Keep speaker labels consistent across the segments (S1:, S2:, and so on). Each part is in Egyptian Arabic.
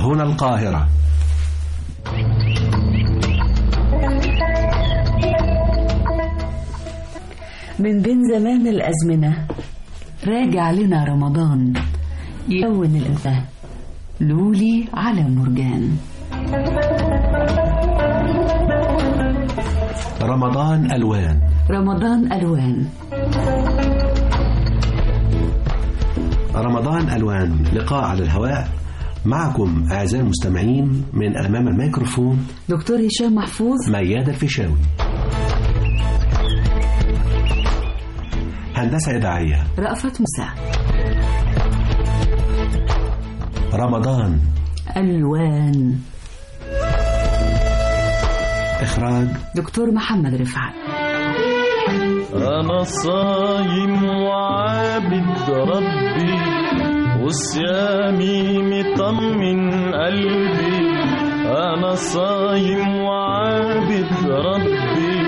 S1: هنا القاهرة
S2: من بين زمان الأزمنة راجع لنا رمضان يلون الأذى لولي على مرجان
S1: رمضان ألوان
S2: رمضان ألوان
S1: رمضان ألوان لقاء على الهواء معكم أعزائي المستمعين من أمام الميكروفون
S2: دكتور هشام محفوظ
S1: مياد الفيشاوي هندسة إذاعية
S2: رأفت موسى
S1: رمضان
S2: ألوان
S1: إخراج
S2: دكتور محمد رفعت
S3: أنا صايم وعابد ربي وصيامي مطمن قلبي أنا صايم وعابد ربي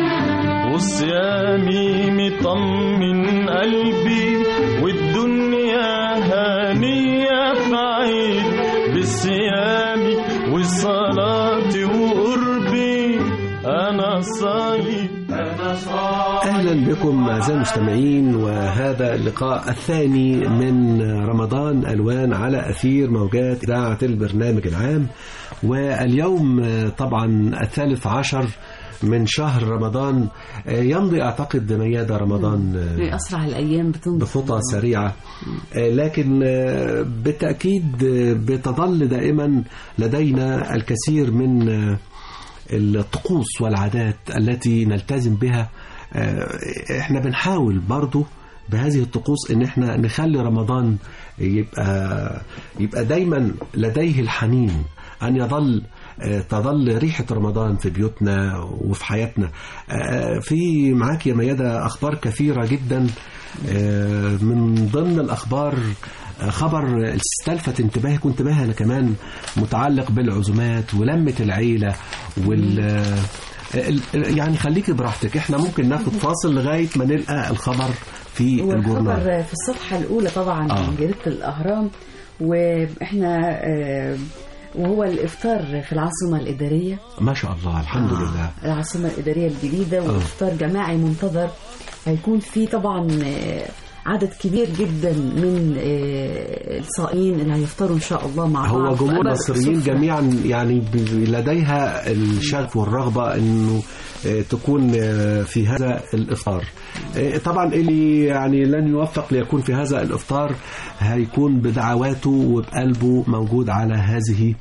S3: وصيامي مطمن قلبي والدنيا هانية في عيد بصيامي وصلاتي وقربي أنا صايم أنا صايم
S1: أهلا بكم أعزائي المستمعين وهذا اللقاء الثاني من رمضان ألوان على أثير موجات إذاعة البرنامج العام واليوم طبعا الثالث عشر من شهر رمضان يمضي أعتقد ميادة رمضان
S2: في أسرع الأيام بتمضي
S1: بخطى سريعة لكن بالتأكيد بتظل دائما لدينا الكثير من الطقوس والعادات التي نلتزم بها احنا بنحاول برضو بهذه الطقوس ان احنا نخلي رمضان يبقى يبقى دايما لديه الحنين ان يظل تظل ريحة رمضان في بيوتنا وفي حياتنا في معاك يا ميادة أخبار كثيرة جدا من ضمن الأخبار خبر استلفت انتباهي كنت بها أنا كمان متعلق بالعزومات ولمة العيلة وال يعني خليكي براحتك احنا ممكن ناخد فاصل لغاية ما نلقى الخبر في
S2: هو
S1: الجورنال
S2: الخبر في الصفحة الأولى طبعا
S1: آه.
S2: من جريدة الأهرام وإحنا آه، وهو الإفطار في العاصمة الإدارية
S1: ما شاء الله الحمد لله
S2: العاصمة الإدارية الجديدة وإفطار جماعي منتظر هيكون في طبعا آه، عدد كبير جدا من آه، الصائمين اللي هيفطروا إن شاء الله مع بعض
S1: هو
S2: في
S1: جمهور
S2: أبر
S1: المصريين
S2: سفرة.
S1: جميعا يعني ب- لديها الشغف والرغبة انه آه، تكون آه، في هذا الافطار آه، طبعا اللي يعني لن يوفق ليكون في هذا الافطار هيكون بدعواته وبقلبه موجود على هذه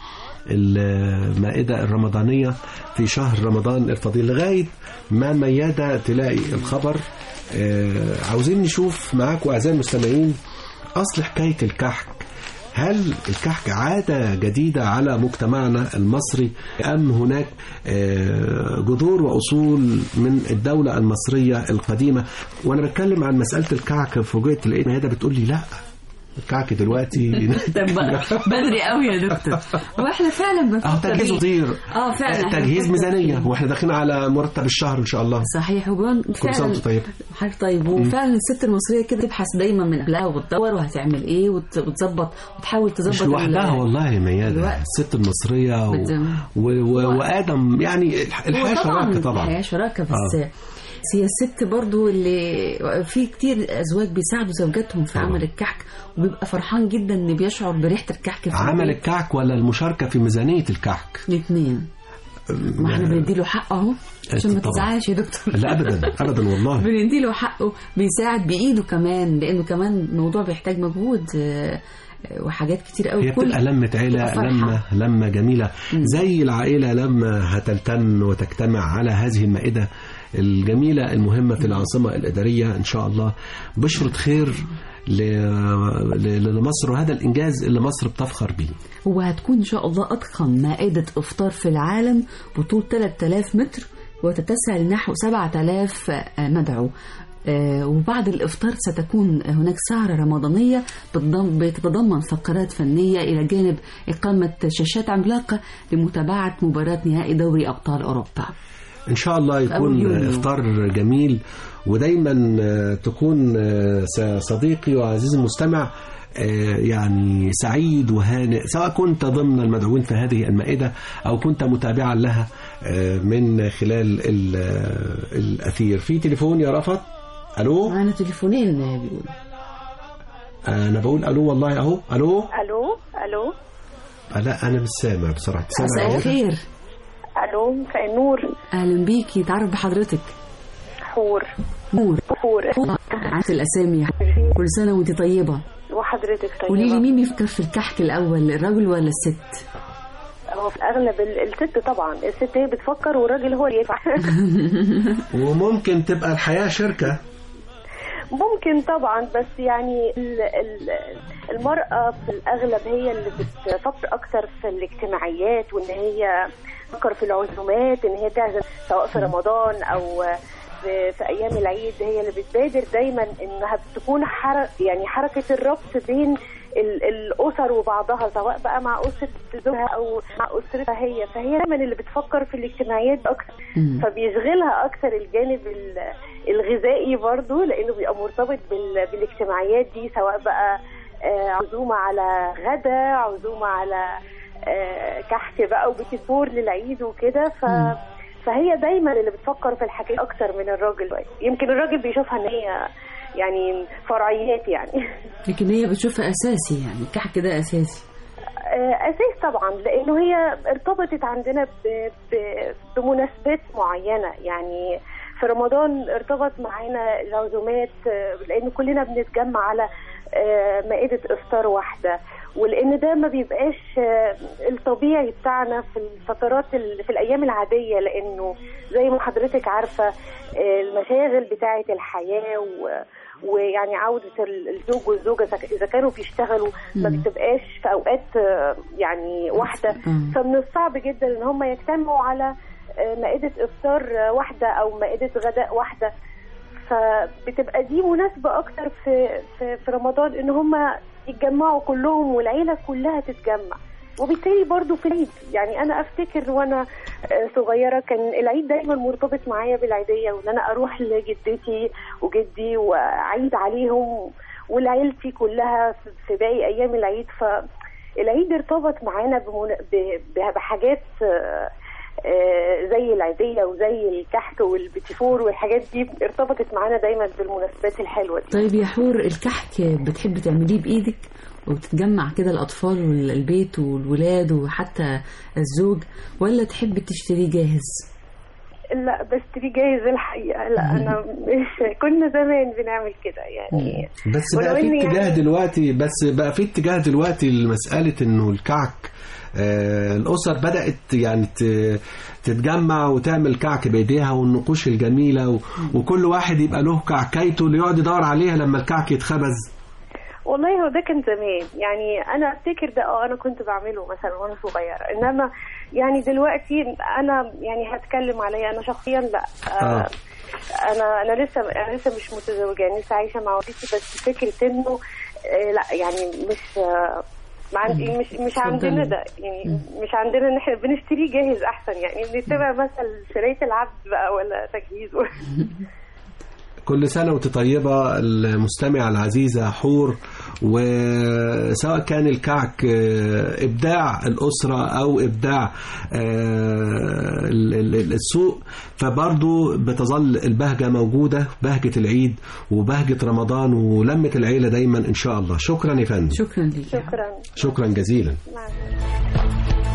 S1: المائدة الرمضانية في شهر رمضان الفضيل لغاية ما ميادة تلاقي الخبر آه، عاوزين نشوف معاكم أعزائي المستمعين أصل حكاية الكحك هل الكحك عادة جديدة على مجتمعنا المصري أم هناك آه، جذور وأصول من الدولة المصرية القديمة وأنا بتكلم عن مسألة الكعك فوجئت لقيت ميادة بتقول لي لا الكعك دلوقتي
S2: طب بدري قوي يا دكتور واحنا فعلا
S1: اه
S2: بنفكر
S1: تجهيز
S2: فيه.
S1: وطير
S2: اه فعلا إحنا
S1: تجهيز
S2: بنفكر
S1: ميزانية
S2: فيه.
S1: واحنا داخلين على مرتب الشهر إن شاء الله
S2: صحيح وبن
S1: كل سنة
S2: فعلا
S1: وأنت طيب
S2: حضرتك طيب وفعلا الست المصريه كده تبحث دايما من قبلها وتدور وهتعمل ايه وت- وتظبط وتحاول تظبط
S1: مش
S2: ال-
S1: لوحدها والله يا ميادة
S2: الوقت.
S1: الست المصرية و...
S2: بت-
S1: و... و... وآدم يعني الح- الحياة
S2: هو
S1: شراكة طبعا
S2: الحياه شراكه بس بس هي الست برضو اللي في كتير ازواج بيساعدوا زوجاتهم في
S1: طبعا.
S2: عمل الكحك وبيبقى فرحان جدا ان بيشعر بريحه الكحك في
S1: عمل الكعك ولا المشاركة في ميزانية الكعك
S2: الاثنين ما احنا بنديله حقه اهو عشان ما
S1: طبعا.
S2: تزعلش يا دكتور
S1: لا أبدا أبدا والله
S2: بنديله حقه بيساعد بايده كمان لانه كمان الموضوع بيحتاج مجهود آه، آه، وحاجات كتير قوي
S1: هي بتبقى لمة عيلة
S2: فرحة.
S1: لمة لمة جميلة
S2: مم.
S1: زي العائلة لما هتلتم وتجتمع على هذه المائدة الجميلة المهمة في العاصمة الإدارية إن شاء الله بشرة خير ل- ل- لمصر وهذا الإنجاز اللي مصر بتفخر به
S2: وهتكون ان شاء الله اضخم مائده افطار في العالم بطول 3000 متر وتتسع لنحو 7000 مدعو آه، وبعد الإفطار ستكون هناك سهرة رمضانية بتضم- بتتضمن فقرات فنية إلى جانب إقامة شاشات عملاقة لمتابعة مباراة نهائي دوري أبطال أوروبا
S1: إن شاء الله
S2: أول
S1: يكون
S2: يونيو.
S1: إفطار جميل ودايما آه، تكون آه، س- صديقي وعزيزي المستمع آه، يعني سعيد وهانئ سواء كنت ضمن المدعوين في هذه المائدة أو كنت متابعا لها آه، من خلال ال- آه، الأثير في تليفون يا رفت ألو
S2: معانا تليفونين بيقولوا
S1: أنا بقول ألو والله أهو ألو
S4: الو الو
S1: آه، لا أنا مش سامع بصراحة
S2: مساء
S1: سامع
S2: الخير
S4: الو مساء النور
S2: اهلا بيكي تعرف بحضرتك
S4: حور
S2: نور
S4: حور
S2: عارف الاسامي كل سنه وانت طيبه
S4: وحضرتك طيبه
S2: قولي لي مين بيفكر في الكحك الاول الراجل ولا الست
S4: هو في الاغلب ال- الست طبعا الست هي بتفكر والراجل هو اللي يدفع
S1: وممكن تبقى الحياة شركة
S4: ممكن طبعا بس يعني ال- ال- المرأة في الأغلب هي اللي بتفكر أكتر في الاجتماعيات وإن هي تفكر في العزومات إن هي تعزم سواء في رمضان أو في, في أيام العيد هي اللي بتبادر دايما إنها تكون حرك يعني حركة الربط بين ال- الأسر وبعضها سواء بقى مع أسرة زوجها أو مع أسرتها هي فهي دايما اللي بتفكر في الاجتماعيات أكتر
S2: مم.
S4: فبيشغلها اكتر الجانب ال- الغذائي برضو لانه بيبقى مرتبط بال- بالاجتماعيات دي سواء بقى آه، عزومه على غدا عزومه على آه، كحك بقى وبتيفور للعيد وكده ف
S2: مم.
S4: فهي دايما اللي بتفكر في الحاجات اكتر من الراجل يمكن الراجل بيشوفها ان هي يعني فرعيات يعني
S2: لكن هي بتشوفها اساسي يعني الكحك ده اساسي
S4: آه، اساس طبعا لانه هي ارتبطت عندنا ب- ب- بمناسبات معينه يعني في رمضان ارتبط معانا العزومات آه، لان كلنا بنتجمع على آه، مائده افطار واحده ولان ده ما بيبقاش آه، الطبيعي بتاعنا في الفترات ال- في الايام العاديه لانه زي ما حضرتك عارفه آه، المشاغل بتاعه الحياه و ويعني عودة ال- الزوج والزوجة إذا- إذا كانوا بيشتغلوا ما
S2: مم.
S4: بتبقاش في أوقات آه، يعني واحدة
S2: آه.
S4: فمن الصعب جدا إن هم يجتمعوا على آه، مائدة إفطار آه، واحدة أو مائدة غداء واحدة فبتبقى دي مناسبة أكتر في في, في رمضان إن هم يتجمعوا كلهم والعيلة كلها تتجمع وبالتالي برضو في العيد يعني انا افتكر وانا آه، صغيره كان العيد دايما مرتبط معايا بالعيديه وان انا اروح لجدتي وجدي واعيد عليهم ولعيلتي كلها في- في باقي ايام العيد فالعيد ارتبط معانا بمنا- ب- ب- بحاجات آه، آه، زي العيديه وزي الكحك والبتيفور والحاجات دي ارتبطت معانا دايما بالمناسبات الحلوه دي
S2: طيب يا حور الكحك بتحبي تعمليه بايدك وبتتجمع كده الاطفال والبيت والولاد وحتى الزوج ولا تحبي تشتريه جاهز
S4: لا بشتري جاهز الحقيقه لا انا مش كنا زمان بنعمل كده يعني
S1: بس
S4: ولو
S1: بقى في
S4: إن
S1: اتجاه
S4: يعني-
S1: دلوقتي بس بقى في اتجاه دلوقتي لمسألة انه الكعك آه الأسر بدأت يعني ت- تتجمع وتعمل كعك بإيديها والنقوش الجميلة و- وكل واحد يبقى له كعكايته اللي يقعد يدور عليها لما الكعك يتخبز
S4: والله هو ده كان زمان يعني انا افتكر ده اه انا كنت بعمله مثلا وانا صغيره انما يعني دلوقتي انا يعني هتكلم عليا انا شخصيا لا
S1: آه.
S4: آه. انا انا لسه انا لسه مش متزوجه يعني لسه عايشه مع والدتي بس فكره انه آه لا يعني مش آه ما عندي مش مش عندنا ده يعني مش عندنا ان احنا بنشتريه جاهز احسن يعني بنتبع مثل شرايه العبد بقى ولا تجهيزه
S1: كل سنة وانت طيبة المستمعة العزيزة حور وسواء كان الكعك آه، إبداع الأسرة أو إبداع آه، ال- ال- السوق فبرضو بتظل البهجة موجودة بهجة العيد وبهجة رمضان ولمة العيلة دايما إن شاء الله شكرا يا فندم
S2: شكرا ليك
S4: شكرا
S1: شكرا جزيلا
S4: مع السلامه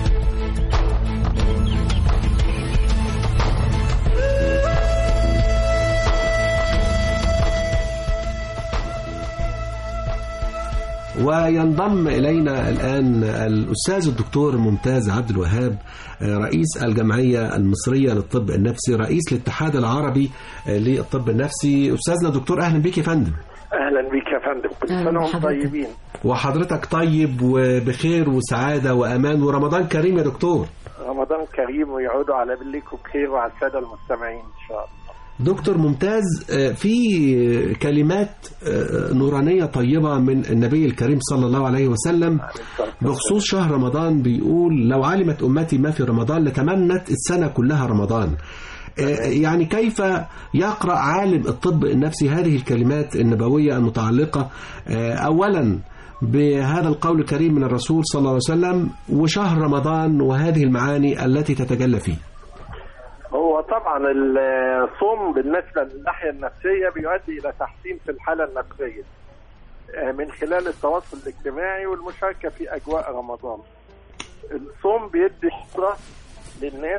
S1: وينضم إلينا الآن الأستاذ الدكتور ممتاز عبد الوهاب آه، رئيس الجمعية المصرية للطب النفسي رئيس الاتحاد العربي آه، للطب النفسي أستاذنا دكتور أهلا بك يا فندم
S5: اهلا بك يا فندم كل
S2: أهلا
S5: سنه وانتم
S2: بحضرتك.
S5: طيبين
S1: وحضرتك طيب وبخير وسعادة وأمان ورمضان كريم يا دكتور
S5: رمضان كريم ويعودوا على بالكم بخير وعلى الساده المستمعين ان شاء الله
S1: دكتور ممتاز آه، في كلمات آه، نورانية طيبة من النبي الكريم صلى الله عليه وسلم بخصوص شهر رمضان بيقول لو علمت أمتي ما في رمضان لتمنت السنة كلها رمضان آه، يعني كيف يقرأ عالم الطب النفسي هذه الكلمات النبوية المتعلقة آه، أولا بهذا القول الكريم من الرسول صلى الله عليه وسلم وشهر رمضان وهذه المعاني التي تتجلى فيه
S5: هو طبعا الصوم بالنسبه للناحيه النفسيه بيؤدي الى تحسين في الحاله النفسيه آه، من خلال التواصل الاجتماعي والمشاركه في اجواء رمضان. الصوم بيدي قدره للناس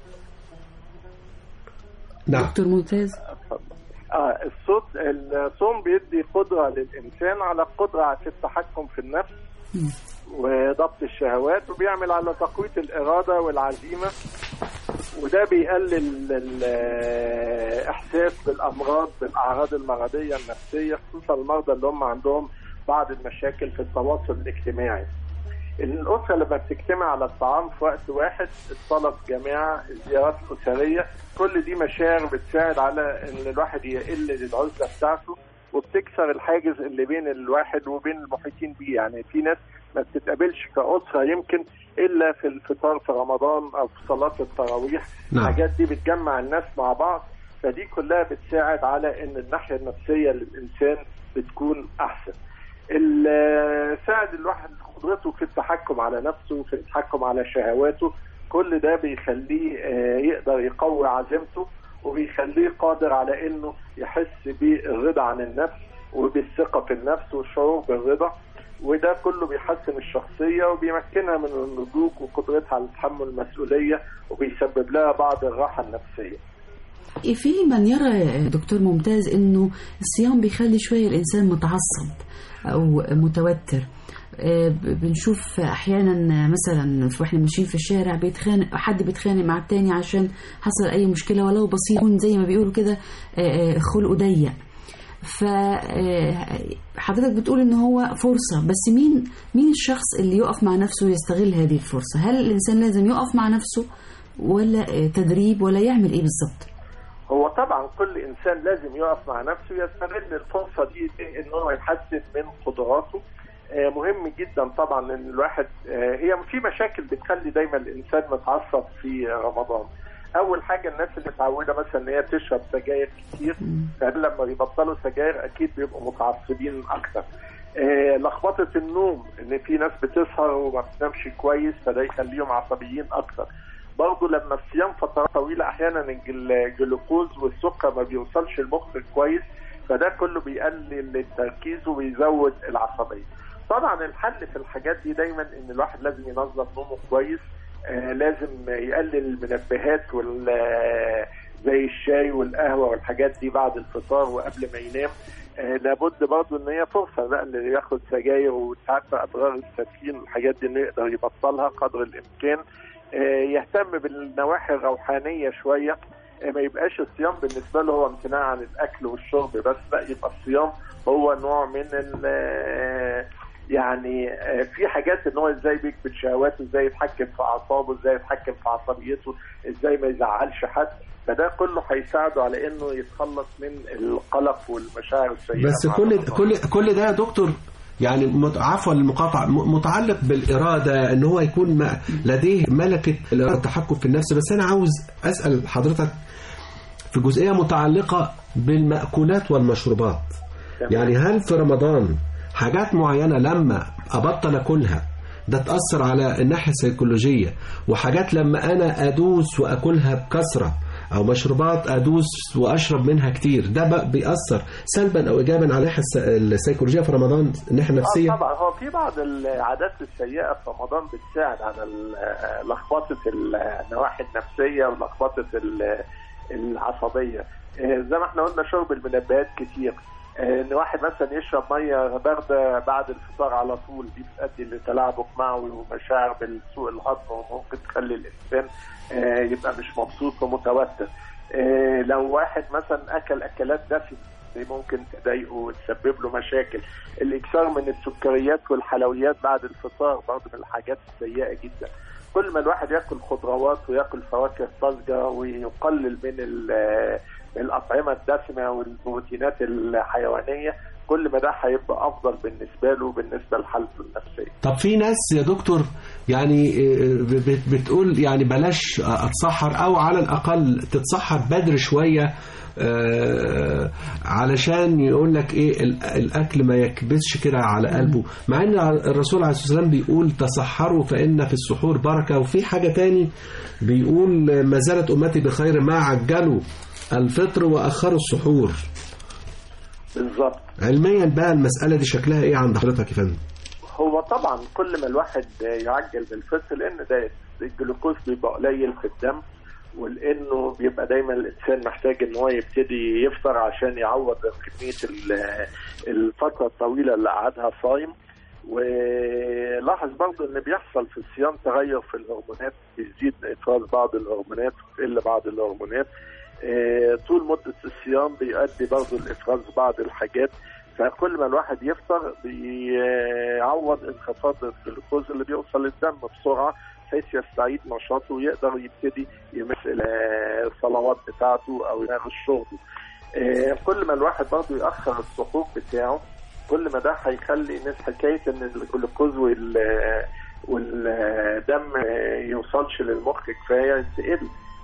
S1: نعم
S2: دكتور ممتاز
S5: اه الصوت الصوم بيدي قدره للانسان على القدره في التحكم في النفس
S2: مم.
S5: وضبط الشهوات وبيعمل على تقويه الاراده والعزيمه وده بيقلل الاحساس بالامراض بالاعراض المرضيه النفسيه خصوصا المرضى اللي هم عندهم بعض المشاكل في التواصل الاجتماعي. الاسره لما بتجتمع على الطعام في وقت واحد الصلاه في جماعه الزيارات الاسريه كل دي مشاعر بتساعد على ان الواحد يقل العزله بتاعته وبتكسر الحاجز اللي بين الواحد وبين المحيطين بيه يعني في ناس ما بتتقابلش كأسرة يمكن إلا في الفطار في رمضان أو في صلاة التراويح
S1: نعم.
S5: الحاجات دي بتجمع الناس مع بعض فدي كلها بتساعد على إن الناحية النفسية للإنسان بتكون أحسن ال- ساعد الواحد قدرته في التحكم على نفسه في التحكم على شهواته كل ده بيخليه آه، يقدر يقوي عزيمته وبيخليه قادر على انه يحس بالرضا عن النفس وبالثقه في النفس والشعور بالرضا وده كله بيحسن الشخصيه وبيمكنها من النضوج وقدرتها على تحمل المسؤوليه وبيسبب لها بعض الراحه النفسيه.
S2: في من يرى يا دكتور ممتاز انه الصيام بيخلي شويه الانسان متعصب او متوتر آه، ب- بنشوف احيانا مثلا واحنا ماشيين في الشارع بيتخانق حد بيتخانق مع التاني عشان حصل اي مشكله ولو بسيط يكون زي ما بيقولوا كده آه، آه، خلقه ضيق فحضرتك بتقول ان هو فرصه بس مين مين الشخص اللي يقف مع نفسه ويستغل هذه الفرصه هل الانسان لازم يقف مع نفسه ولا آه، تدريب ولا يعمل ايه بالظبط
S5: هو طبعا كل انسان لازم يقف مع نفسه يستغل الفرصه دي ان هو يحسن من قدراته آه، مهم جدا طبعا ان الواحد آه، هي في مشاكل بتخلي دايما الانسان متعصب في رمضان اول حاجه الناس اللي متعوده مثلا ان هي تشرب سجاير كتير فلما بيبطلوا سجاير اكيد بيبقوا متعصبين اكتر آه، لخبطه النوم ان في ناس بتسهر وما بتنامش كويس فده يخليهم عصبيين اكتر برضه لما الصيام فترات طويله احيانا الجل- الجلوكوز والسكر ما بيوصلش المخ كويس فده كله بيقلل التركيز وبيزود العصبيه. طبعا الحل في الحاجات دي دايما ان الواحد لازم ينظم نومه كويس آه لازم يقلل المنبهات وال آه، زي الشاي والقهوه والحاجات دي بعد الفطار وقبل ما ينام آه لابد برضه ان هي فرصه بقى اللي ياخد سجاير وساعات اضرار التدخين الحاجات دي انه يقدر يبطلها قدر الامكان آه، يهتم بالنواحي الروحانيه شويه آه، ما يبقاش الصيام بالنسبه له هو امتناع عن الاكل والشرب بس لا يبقى الصيام هو نوع من ال آه، يعني آه، في حاجات ان هو ازاي بيكبت شهواته ازاي يتحكم في اعصابه ازاي يتحكم في عصبيته ازاي ما يزعلش حد فده كله هيساعده على انه يتخلص من القلق والمشاعر السيئه
S1: بس
S5: مع
S1: كل
S5: رمضان.
S1: كل كل ده يا دكتور يعني مت- عفوا المقاطعة م- متعلق بالإرادة إن هو يكون م- لديه ملكة الإرادة التحكم في النفس بس أنا عاوز أسأل حضرتك في جزئية متعلقة بالمأكولات والمشروبات
S5: تمام.
S1: يعني هل في رمضان حاجات معينة لما أبطل أكلها ده تأثر على الناحية السيكولوجية وحاجات لما أنا أدوس وأكلها بكثرة أو مشروبات أدوس وأشرب منها كتير ده بقى بيأثر سلبا أو إيجابا على الناحية الس- السيكولوجية في رمضان الناحية
S5: اه
S1: النفسية
S5: طبعا هو في بعض العادات السيئه في رمضان بتساعد على ال- لخبطه النواحي النفسيه ولخبطه ال- العصبيه آه، زي ما احنا قلنا شرب المنبهات كتير آه، ان واحد مثلا يشرب ميه بارده بعد الفطار على طول دي بتؤدي لتلاعبك معوي ومشاعر بالسوء الهضم وممكن تخلي الانسان آه، يبقى مش مبسوط ومتوتر آه، لو واحد مثلا اكل اكلات دسمه دي ممكن تضايقه وتسبب له مشاكل الاكثار من السكريات والحلويات بعد الفطار برضه من الحاجات السيئه جدا كل ما الواحد ياكل خضروات وياكل فواكه طازجه ويقلل من ال- من الاطعمه الدسمه والبروتينات الحيوانيه كل ما ده هيبقى افضل بالنسبه له بالنسبه لحالته النفسيه
S1: طب في ناس يا دكتور يعني آه، بت- بتقول يعني بلاش اتسحر او على الاقل تتسحر بدري شويه آه، علشان يقول لك ايه ال- الاكل ما يكبسش كده على قلبه مع ان الرسول عليه الصلاه والسلام بيقول تسحروا فان في السحور بركه وفي حاجه تاني بيقول ما زالت امتي بخير ما عجلوا الفطر واخروا السحور
S5: بالظبط
S1: علميا بقى المساله دي شكلها ايه عند حضرتك يا فندم
S5: هو طبعا كل ما الواحد يعجل بالفطر لان ده الجلوكوز بيبقى قليل في الدم ولانه بيبقى دايما الانسان محتاج ان هو يبتدي يفطر عشان يعوض كميه ال- الفتره الطويله اللي قعدها صايم ولاحظ برضه ان بيحصل في الصيام تغير في الهرمونات بيزيد افراز بعض الهرمونات وتقل بعض الهرمونات آه، طول مده الصيام بيؤدي برضه لافراز بعض الحاجات فكل ما الواحد يفطر بيعوض انخفاض الجلوكوز اللي بيوصل للدم بسرعه بحيث يستعيد نشاطه ويقدر يبتدي يمس الصلوات بتاعته او يمارس شغله. آه، كل ما الواحد برضه ياخر السحور بتاعه كل ما ده هيخلي الناس حكايه ان الجلوكوز وال والدم يوصلش للمخ كفايه تقل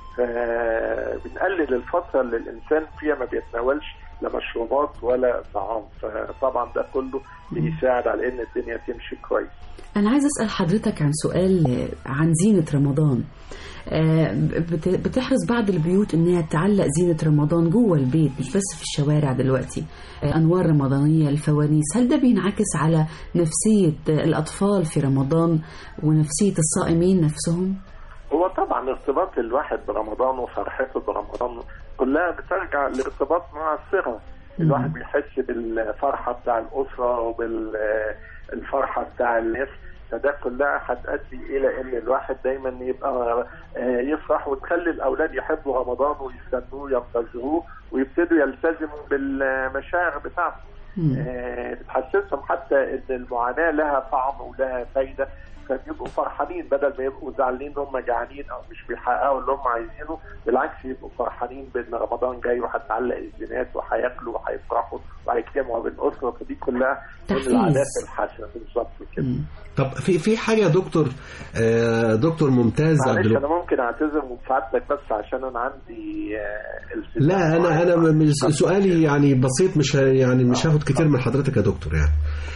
S5: فبنقلل الفتره اللي الانسان فيها ما بيتناولش لا مشروبات ولا طعام فطبعا ده كله بيساعد على ان الدنيا تمشي كويس
S2: أنا عايز أسأل حضرتك عن سؤال آه، عن زينة رمضان آه، بت- بتحرص بعض البيوت إنها تعلق زينة رمضان جوه البيت مش بس في الشوارع دلوقتي آه، أنوار رمضانية الفوانيس هل ده بينعكس على نفسية آه، الأطفال في رمضان ونفسية الصائمين نفسهم؟
S5: هو طبعا ارتباط الواحد برمضان وفرحته برمضان كلها بترجع لارتباط مع الصغر الواحد بيحس بالفرحه بتاع الاسره وبالفرحه بتاع الناس فده كلها هتؤدي الى ان الواحد دايما يبقى آه، يفرح وتخلي الاولاد يحبوا رمضان ويستنوه ينتظروه ويبتدوا يلتزموا بالمشاعر بتاعته
S2: مم.
S5: آه، بتحسسهم حتى ان المعاناه لها طعم ولها فايده فبيبقوا فرحانين بدل ما يبقوا زعلانين ان هم جعانين او مش بيحققوا اللي هم عايزينه بالعكس يبقوا فرحانين بان رمضان جاي وهتعلق الزينات وهياكلوا وهيفرحوا وهيجتمعوا بالاسره فدي كلها من
S2: تحفيز.
S5: العادات الحسنه بالظبط كده
S2: مم.
S1: طب في في حاجه يا دكتور آه، دكتور ممتاز عبد
S5: معلش
S1: الو-
S5: انا ممكن اعتذر من سعادتك بس عشان انا عندي آه، التزام
S1: لا انا انا
S5: معين.
S1: م- م- سؤالي يعني بسيط مش ه- يعني مش هاخد كتير من حضرتك يا دكتور يعني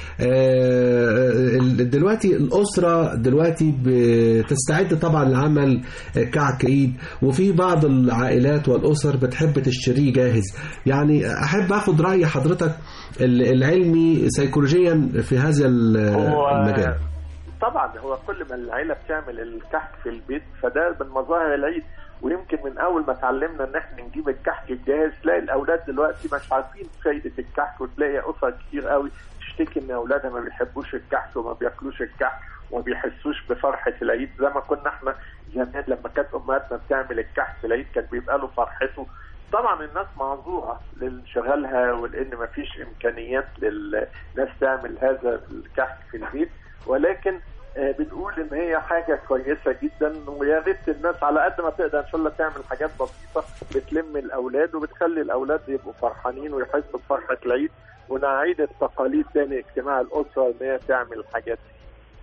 S1: آه، ال- دلوقتي الأسرة دلوقتي بتستعد طبعا لعمل كعك عيد وفي بعض العائلات والأسر بتحب تشتريه جاهز يعني أحب أخد رأي حضرتك ال- العلمي سيكولوجيا في هذا ال-
S5: هو
S1: المجال
S5: طبعا هو كل ما العيله بتعمل الكحك في البيت فده من مظاهر العيد ويمكن من اول ما اتعلمنا ان احنا نجيب الكحك الجاهز تلاقي الاولاد دلوقتي مش عارفين فايده الكحك وتلاقي اسر كتير قوي تشتكي ان اولادها ما بيحبوش الكحك وما بياكلوش الكحك وما بيحسوش بفرحه العيد زي ما كنا احنا زمان لما كانت امهاتنا بتعمل الكحك في العيد كان بيبقى له فرحته طبعا الناس معذوره لانشغالها ولان ما فيش امكانيات للناس تعمل هذا الكحك في البيت ولكن آه، بنقول ان هي حاجه كويسه جدا ويا ريت الناس على قد ما تقدر ان شاء الله تعمل حاجات بسيطه بتلم الاولاد وبتخلي الاولاد يبقوا فرحانين ويحسوا بفرحه العيد ونعيد التقاليد تاني اجتماع الاسره ان هي تعمل الحاجات دي.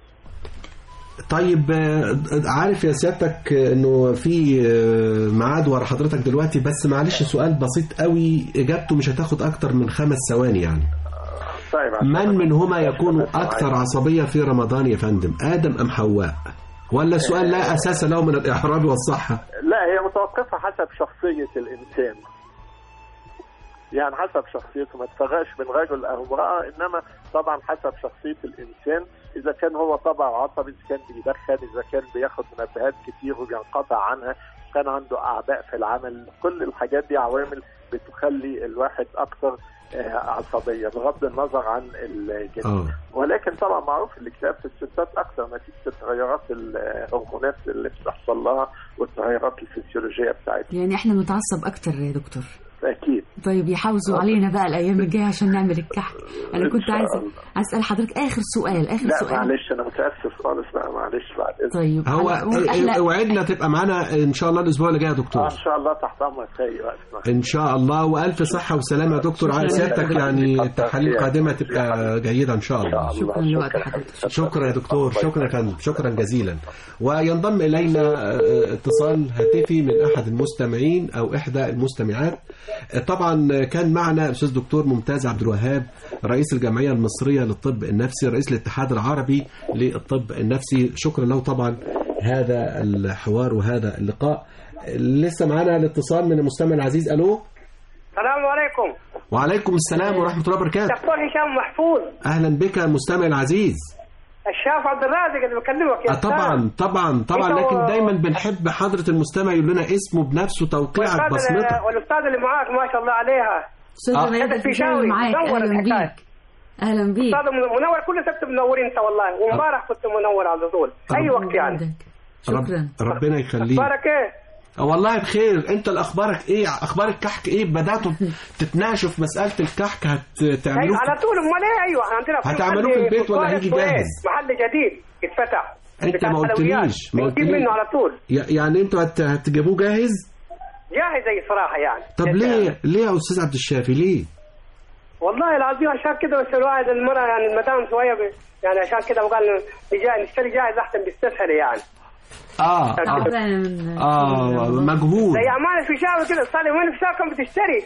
S1: طيب آه، عارف يا سيادتك آه، انه في آه، ميعاد ورا حضرتك دلوقتي بس معلش سؤال بسيط قوي اجابته مش هتاخد اكتر من خمس ثواني يعني
S5: طيب عشان
S1: من منهما
S5: أنا-
S1: يكون اكثر عصبيه في رمضان يا فندم ادم ام حواء ولا السؤال لا اساس له من الاحراج والصحه
S5: لا هي متوقفة حسب شخصية الإنسان يعني حسب شخصيته ما تفرقش بين رجل أو امرأة إنما طبعا حسب شخصية الإنسان إذا كان هو طبع عصبي إذا كان بيدخن إذا كان بياخد منبهات كتير وبينقطع عنها كان عنده أعباء في العمل كل الحاجات دي عوامل بتخلي الواحد أكثر آه، عصبية بغض النظر عن الجنس
S1: اه
S5: ولكن طبعا معروف الاكتئاب في الستات اكثر نتيجه التغيرات الهرمونات اللي بتحصل لها والتغيرات الفسيولوجيه بتاعتها
S2: يعني احنا بنتعصب أكتر يا دكتور
S5: اكيد
S2: طيب يحافظوا علينا بقى الايام الجايه عشان نعمل الكحك انا
S5: إن
S2: كنت
S5: شاء
S2: عايزه
S5: الله.
S2: عايز اسال حضرتك اخر سؤال اخر
S5: لا
S2: سؤال
S5: معلش انا متاسف خالص بقى معلش بعد اذنك
S2: طيب
S1: هو
S2: أنا أقول أحلى-
S1: وعدنا تبقى معانا ان شاء الله الاسبوع اللي جاي يا
S5: آه
S1: دكتور
S5: ان شاء الله تحت امرك في اي وقت
S1: ان شاء الله والف صحه وسلامه يا دكتور على سيادتك يعني التحاليل القادمه تبقى جيده ان شاء الله
S2: شكرا لوقت حضرتك
S1: شكرا يا دكتور شكرا يا فندم شكرا جزيلا وينضم الينا آه، اتصال هاتفي من احد المستمعين او احدى المستمعات آه، طبعا كان معنا الاستاذ دكتور ممتاز عبد الوهاب رئيس الجمعيه المصريه للطب النفسي رئيس الاتحاد العربي للطب النفسي شكرا له طبعا هذا الحوار وهذا اللقاء لسه معانا الاتصال من المستمع العزيز الو
S6: السلام عليكم
S1: وعليكم السلام ورحمه الله وبركاته
S6: دكتور هشام محفوظ
S1: اهلا بك المستمع العزيز
S6: الشاف عبد الرازق اللي بكلمك يا
S1: آه طبعا طبعا طبعا
S6: إنت
S1: لكن
S6: و-
S1: دايما بنحب حضرة المستمع يقول لنا اسمه بنفسه توقيعك
S6: والأستاذ-
S1: بصمتك
S6: والاستاذ اللي معاك ما شاء الله عليها
S2: استاذ
S1: آه.
S2: ميادة
S6: هذا
S2: الفيشاوي
S6: الفيشاوي
S2: معاك
S6: منور
S2: اهلا
S6: الحكاية.
S2: بيك اهلا بيك
S6: استاذ منور كل سبت منور انت والله وامبارح كنت منور على طول اي وقت يعني
S2: وجودك. شكرا
S1: رب ربنا يخليك
S6: اخبارك ايه؟
S1: آه والله بخير انت الاخبارك ايه اخبار الكحك ايه بداتوا تتناقشوا في مساله الكحك
S6: أيوة
S1: هتعملوه
S6: على طول امال ايه ايوه عندنا في
S1: هتعملوه
S6: محل
S1: في البيت ولا
S6: بخاري
S1: هيجي
S6: اسمه إيه؟
S1: جاهز؟
S6: محل جديد اتفتح
S1: انت
S6: بتاع
S1: ما
S6: حلويات.
S1: قلتليش ما
S6: بنجيب
S1: قلتليش
S6: منه على طول
S1: ي- يعني انتوا هت- هتجيبوه جاهز
S6: جاهز زي صراحه يعني
S1: طب ليه ليه يا استاذ عبد الشافي ليه
S6: والله العظيم عشان كده بس الواحد المرة يعني المدام شوية ب... يعني عشان كده وقال نجا- نشتري جاهز أحسن بيستسهل يعني
S1: اه
S2: آه،
S1: اه,
S2: فعلا من-
S1: آه مجهود
S6: زي أمان الفيشاوي كده صار يومين الفيشاوي كان بتشتري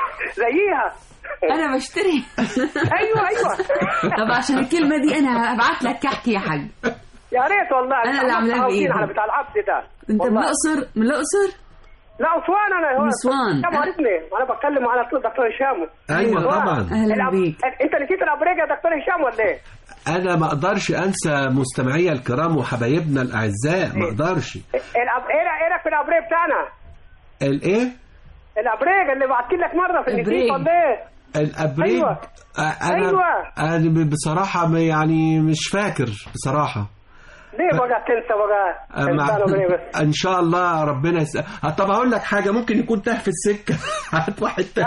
S6: زيها
S2: انا بشتري
S6: أيوه أيوه
S2: طب عشان الكلمه دي انا هبعت لك كحك يا حاج
S6: يا ريت والله
S2: أنا اللي عاملاه
S6: متعودين
S2: بإيدي.
S6: على بتاع العبد ده
S2: انت من
S6: والله.
S2: الاقصر من الاقصر
S6: لا أسوان أنا هو
S2: من أسوان.
S6: هشام عرفني أنا بتكلم على طول دكتور هشام
S1: ايوه
S6: أسوان.
S1: طبعا
S2: اهلا
S6: الأب...
S2: بيك
S6: أنت نسيت الأبريق يا دكتور هشام ولا إيه؟
S1: انا ما اقدرش انسى مستمعي الكرام وحبايبنا الاعزاء ما اقدرش
S6: الأب... إيه رأ- إيه رأيك في الأبريق بتاعنا؟
S1: الايه
S6: الأبريق اللي بعت لك مرة في النسيت
S2: إبريق.
S6: ولا إيه؟
S1: الابريج
S6: أيوة.
S1: آه، انا
S6: أيوة.
S1: انا بصراحه م- يعني مش فاكر بصراحه
S6: ليه بقى تنسى بقى
S1: آه، مع...
S6: إنسان ولا إيه بس
S1: ان شاء الله ربنا يس... آه، طب هقول لك حاجه ممكن يكون تاه في السكه هات واحد تاني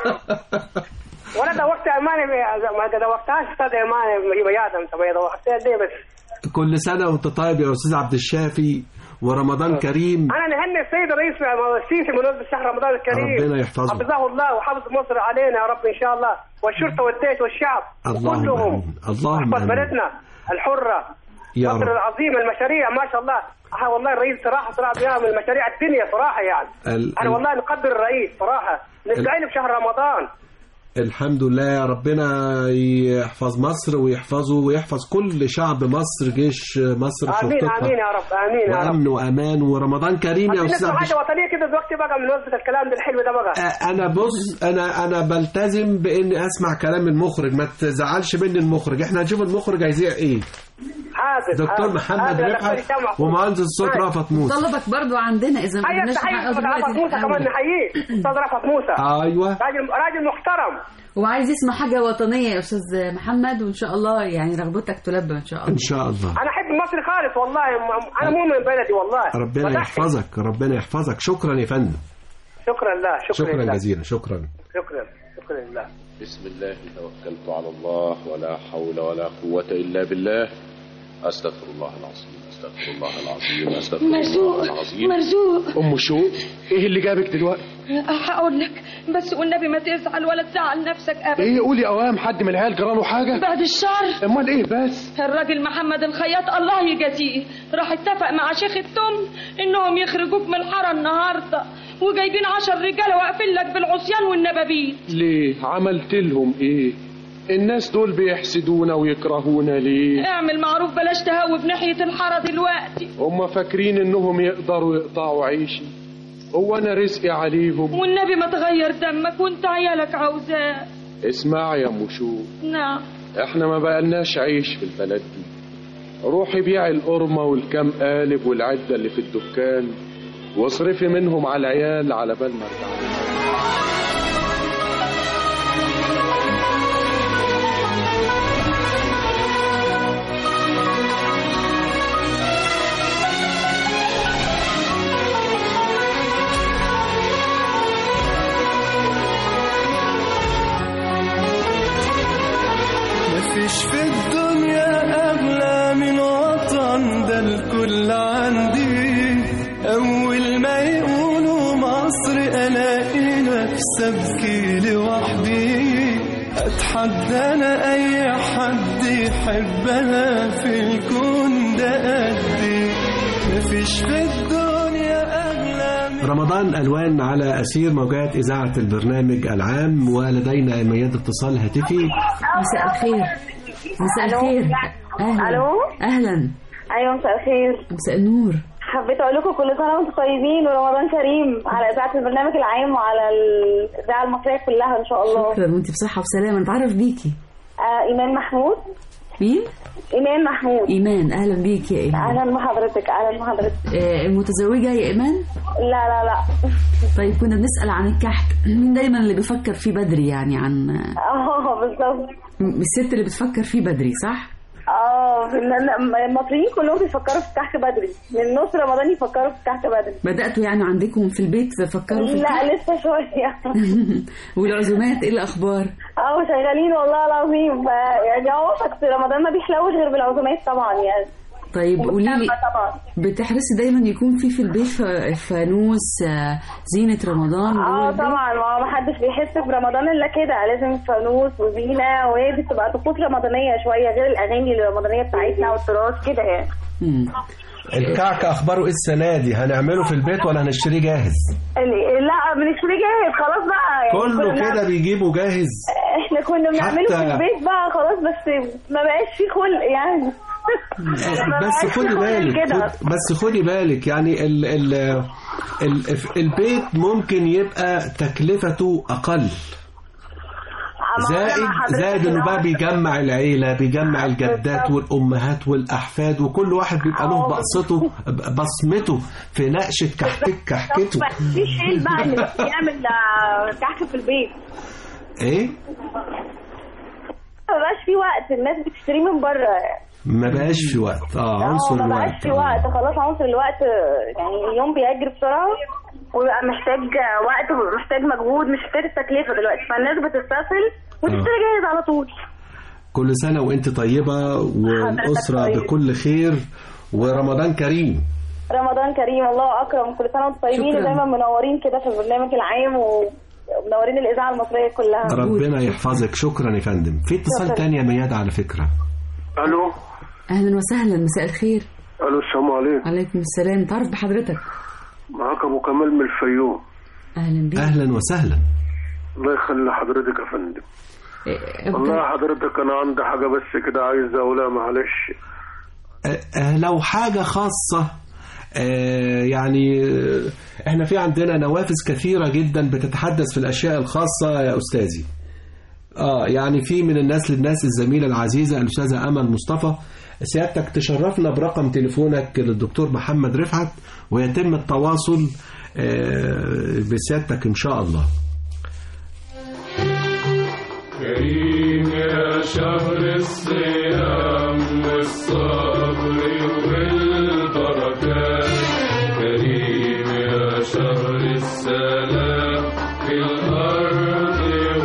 S6: ولا دوقت ايمان ما دوقتهاش استاذ ايمان بياض انت دوقتها ليه بس
S1: كل سنه وانت طيب يا استاذ عبد الشافي ورمضان كريم
S6: انا نهني السيد الرئيس السيسي مناسبة شهر رمضان الكريم
S1: ربنا يحفظه.
S6: حفظه الله وحفظ مصر علينا يا رب ان شاء الله والشرطه والجيش والشعب
S1: اللهم
S6: كلهم
S1: آمين. اللهم
S6: احفظ
S1: آمين.
S6: بلدنا الحره
S1: يا
S6: مصر
S1: رب
S6: العظيمه المشاريع ما شاء الله آه والله الرئيس صراحه صراحه بيعمل مشاريع الدنيا صراحه يعني
S1: ال-
S6: انا
S1: ال-
S6: والله نقدر الرئيس صراحه نستعين بشهر رمضان
S1: الحمد لله يا ربنا يحفظ مصر ويحفظه ويحفظ كل شعب مصر جيش مصر
S6: امين
S1: شرطتها
S6: امين يا رب امين يا رب
S1: وامن وامان ورمضان كريم يا
S6: عايزين
S1: استاذ
S6: نسمع
S1: عبد
S6: حاجه وطنيه كده دلوقتي بقى من وزة الكلام ده الحلو ده بقى
S1: آه، انا بص انا انا بلتزم باني اسمع كلام المخرج ما تزعلش مني المخرج احنا هنشوف المخرج هيذيع ايه
S6: حاضر
S1: دكتور
S6: حاضر.
S1: محمد
S6: حاضر يا
S1: رفعت
S6: دكتور هشام.
S1: ومهندس الصوت
S6: طيب.
S1: رافت موسى
S2: طلبك برضو عندنا اذا ما
S6: هيا
S2: قدرناش
S6: تحيي
S2: نحققه
S6: استاذ رفعت موسى كمان
S2: دلوقتي
S6: نحييه استاذ رفعت موسى
S1: ايوه
S6: راجل راجل محترم
S2: وعايز يسمع حاجه وطنيه يا استاذ محمد وان شاء الله يعني رغبتك تلبى ان شاء الله
S1: ان شاء الله
S6: انا احب مصر خالص والله م- انا مؤمن بلدي والله
S1: ربنا
S6: وضحك.
S1: يحفظك ربنا يحفظك شكرا يا فندم
S6: شكرا لله شكرا,
S1: شكرا
S6: لله
S1: جزيلا شكرا
S6: شكرا شكرا لله
S7: بسم الله توكلت على الله ولا حول ولا قوة إلا بالله أستغفر الله العظيم أستغفر الله العظيم أستغفر
S8: مرزوق
S7: الله العظيم
S8: مرزوق
S7: أم شو إيه اللي جابك دلوقتي
S8: هقول لك بس والنبي ما تزعل ولا تزعل نفسك ابدا
S7: إيه قولي أوام حد من العيال جراله حاجة
S8: بعد الشر
S7: أمال إيه بس
S8: الراجل محمد الخياط الله يجازيه راح اتفق مع شيخ التم انهم يخرجوك من الحاره النهارده وجايبين عشر رجاله واقفين لك بالعصيان والنبابيت
S7: ليه عملت لهم إيه الناس دول بيحسدونا ويكرهونا ليه
S8: اعمل معروف بلاش تهوب ناحيه الحاره دلوقتي
S7: هم فاكرين إنهم يقدروا يقطعوا عيشي هو أنا رزقي عليهم
S8: والنبي ما تغير دمك وانت عيالك عاوزاه
S7: اسمع يا أم شو
S8: نعم
S7: احنا ما بقالناش عيش في البلد دي روحي بيعي القرمة والكام قالب والعدة اللي في الدكان واصرفي منهم على العيال على بال ما ارجع لكم.
S3: ابكي لوحدي اتحدى انا اي حد يحبها في الكون ده قدي مفيش في الدنيا اغلى من
S1: رمضان ألوان على أسير موجات إذاعة البرنامج العام ولدينا مياد اتصال هاتفي
S2: مساء الخير مساء الخير اهلا
S9: ألو؟
S2: اهلا
S9: ايوه مساء الخير
S2: مساء النور
S9: حبيت اقول لكم كل سنه وانتم طيبين ورمضان كريم على اذاعه البرنامج العام وعلى الاذاعه المصريه كلها ان شاء الله
S2: شكرا وانت بصحه وسلامه نتعرف بيكي
S9: آه ايمان محمود
S2: مين
S9: ايمان محمود
S2: ايمان اهلا بيكي يا ايمان
S9: اهلا بحضرتك اهلا بحضرتك
S2: آه، متزوجه يا ايمان
S9: لا لا لا
S2: طيب كنا بنسال عن الكحك مين دايما اللي بيفكر فيه بدري يعني عن
S9: اه بالظبط
S2: الست اللي بتفكر فيه بدري صح
S9: اه المصريين كلهم بيفكروا في الكحك بدري من نص رمضان يفكروا في الكحك بدري
S2: بداتوا يعني عندكم في البيت تفكروا في الكحك
S9: لا لسه شويه
S2: والعزومات ايه الاخبار
S9: اه شغالين والله العظيم ف- يعني هو بس رمضان ما بيحلوش غير بالعزومات طبعا يعني
S2: طيب قولي لي
S9: طبعا
S2: بتحرصي دايما يكون في في البيت ف- فانوس آه، زينه رمضان
S9: اه
S2: جوه البيت؟
S9: طبعا ما هو محدش بيحس برمضان الا كده لازم فانوس وزينه وهي دي بتبقى طقوس رمضانيه شويه غير الاغاني الرمضانيه بتاعتنا والتراث كده يعني
S2: مم.
S1: الكعك أخباره إيه السنة دي هنعمله في البيت ولا هنشتريه جاهز
S9: ال- لا بنشتري جاهز خلاص بقى يعني
S1: كله
S9: كنا
S1: كده بيجيبه جاهز
S9: احنا كنا بنعمله
S1: حتى-
S9: في البيت بقى خلاص بس ما بقاش فيه خلق يعني ما
S1: بس
S9: بقاش
S1: خدي
S9: فيه خلق
S1: بالك
S9: كده.
S1: خد بس خدي بالك يعني ال ال ال البيت ممكن يبقى تكلفته أقل
S9: أما أنا
S1: زائد
S9: مع حضرتك
S1: زائد انه
S9: إن
S1: بقى
S9: هو-
S1: بيجمع العيله بيجمع الجدات والامهات والاحفاد وكل واحد بيبقى له بقصته بصمته في نقشه كحكك كحكته
S9: ما فيش حيل بقى اللي بيعمل آه، كحك في البيت
S1: ايه
S9: ما بقاش في وقت الناس بتشتريه من بره
S1: ما بقاش في وقت اه عنصر
S9: ما بقاش
S1: الوقت
S9: في وقت خلاص عنصر الوقت آه، يعني اليوم بيجري بسرعه وبقى محتاج آه، وقت ومحتاج مجهود مش محتاج التكلفه دلوقتي فالناس بتستسهل وتشتري جاهز على طول
S1: كل سنه وانت طيبه والاسره
S9: طيب.
S1: بكل خير ورمضان كريم
S9: رمضان كريم الله اكرم كل سنه وانتم طيبين
S2: شكراً.
S9: ودايما منورين كده في البرنامج العام ومنورين الاذاعه المصريه كلها
S1: ربنا يحفظك شكرا يا فندم في اتصال
S9: شكراً.
S1: تاني يا مياد على فكره
S10: الو
S2: اهلا وسهلا مساء الخير
S10: الو السلام عليكم
S2: عليكم السلام نتعرف بحضرتك
S10: معاك ابو كمال من الفيوم
S2: اهلا بيك
S1: اهلا وسهلا
S10: الله يخلي حضرتك يا فندم
S2: إيه،
S10: والله حضرتك انا عندي حاجه بس كده عايز اقولها معلش
S1: آه، آه، لو حاجة خاصة آه، يعني آه، احنا في عندنا نوافذ كثيرة جدا بتتحدث في الأشياء الخاصة يا أستاذي اه يعني في من الناس للناس الزميلة العزيزة الأستاذة أمل مصطفى سيادتك تشرفنا برقم تليفونك للدكتور محمد رفعت ويتم التواصل آه، بسيادتك إن شاء الله
S3: كريم يا شهر الصيام والصبر والبركات كريم يا شهر السلام في الأرض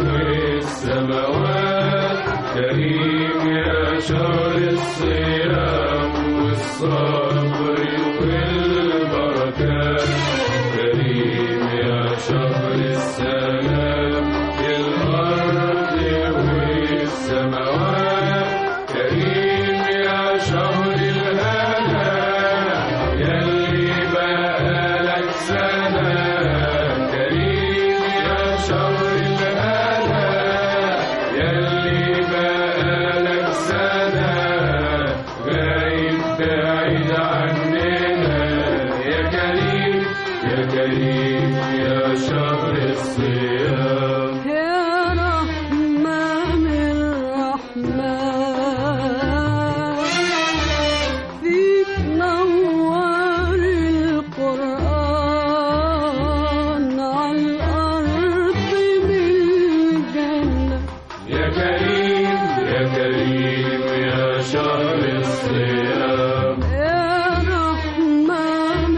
S3: والسماوات كريم يا شهر الصيام والصبر والبركات كريم يا شهر السلام في الأرض والسماوات كريم يا شهر الهنا يلي بقالك سنة كريم يا شهر الهنا يلي بقالك سنة غايب بعيد عننا يا كريم يا كريم يا شهر الصيام
S11: يا رحمن الرحمن فيك نور القرآن على الأرض بالجنة
S3: يا كريم يا كريم يا شهر الصيام
S11: يا رحمن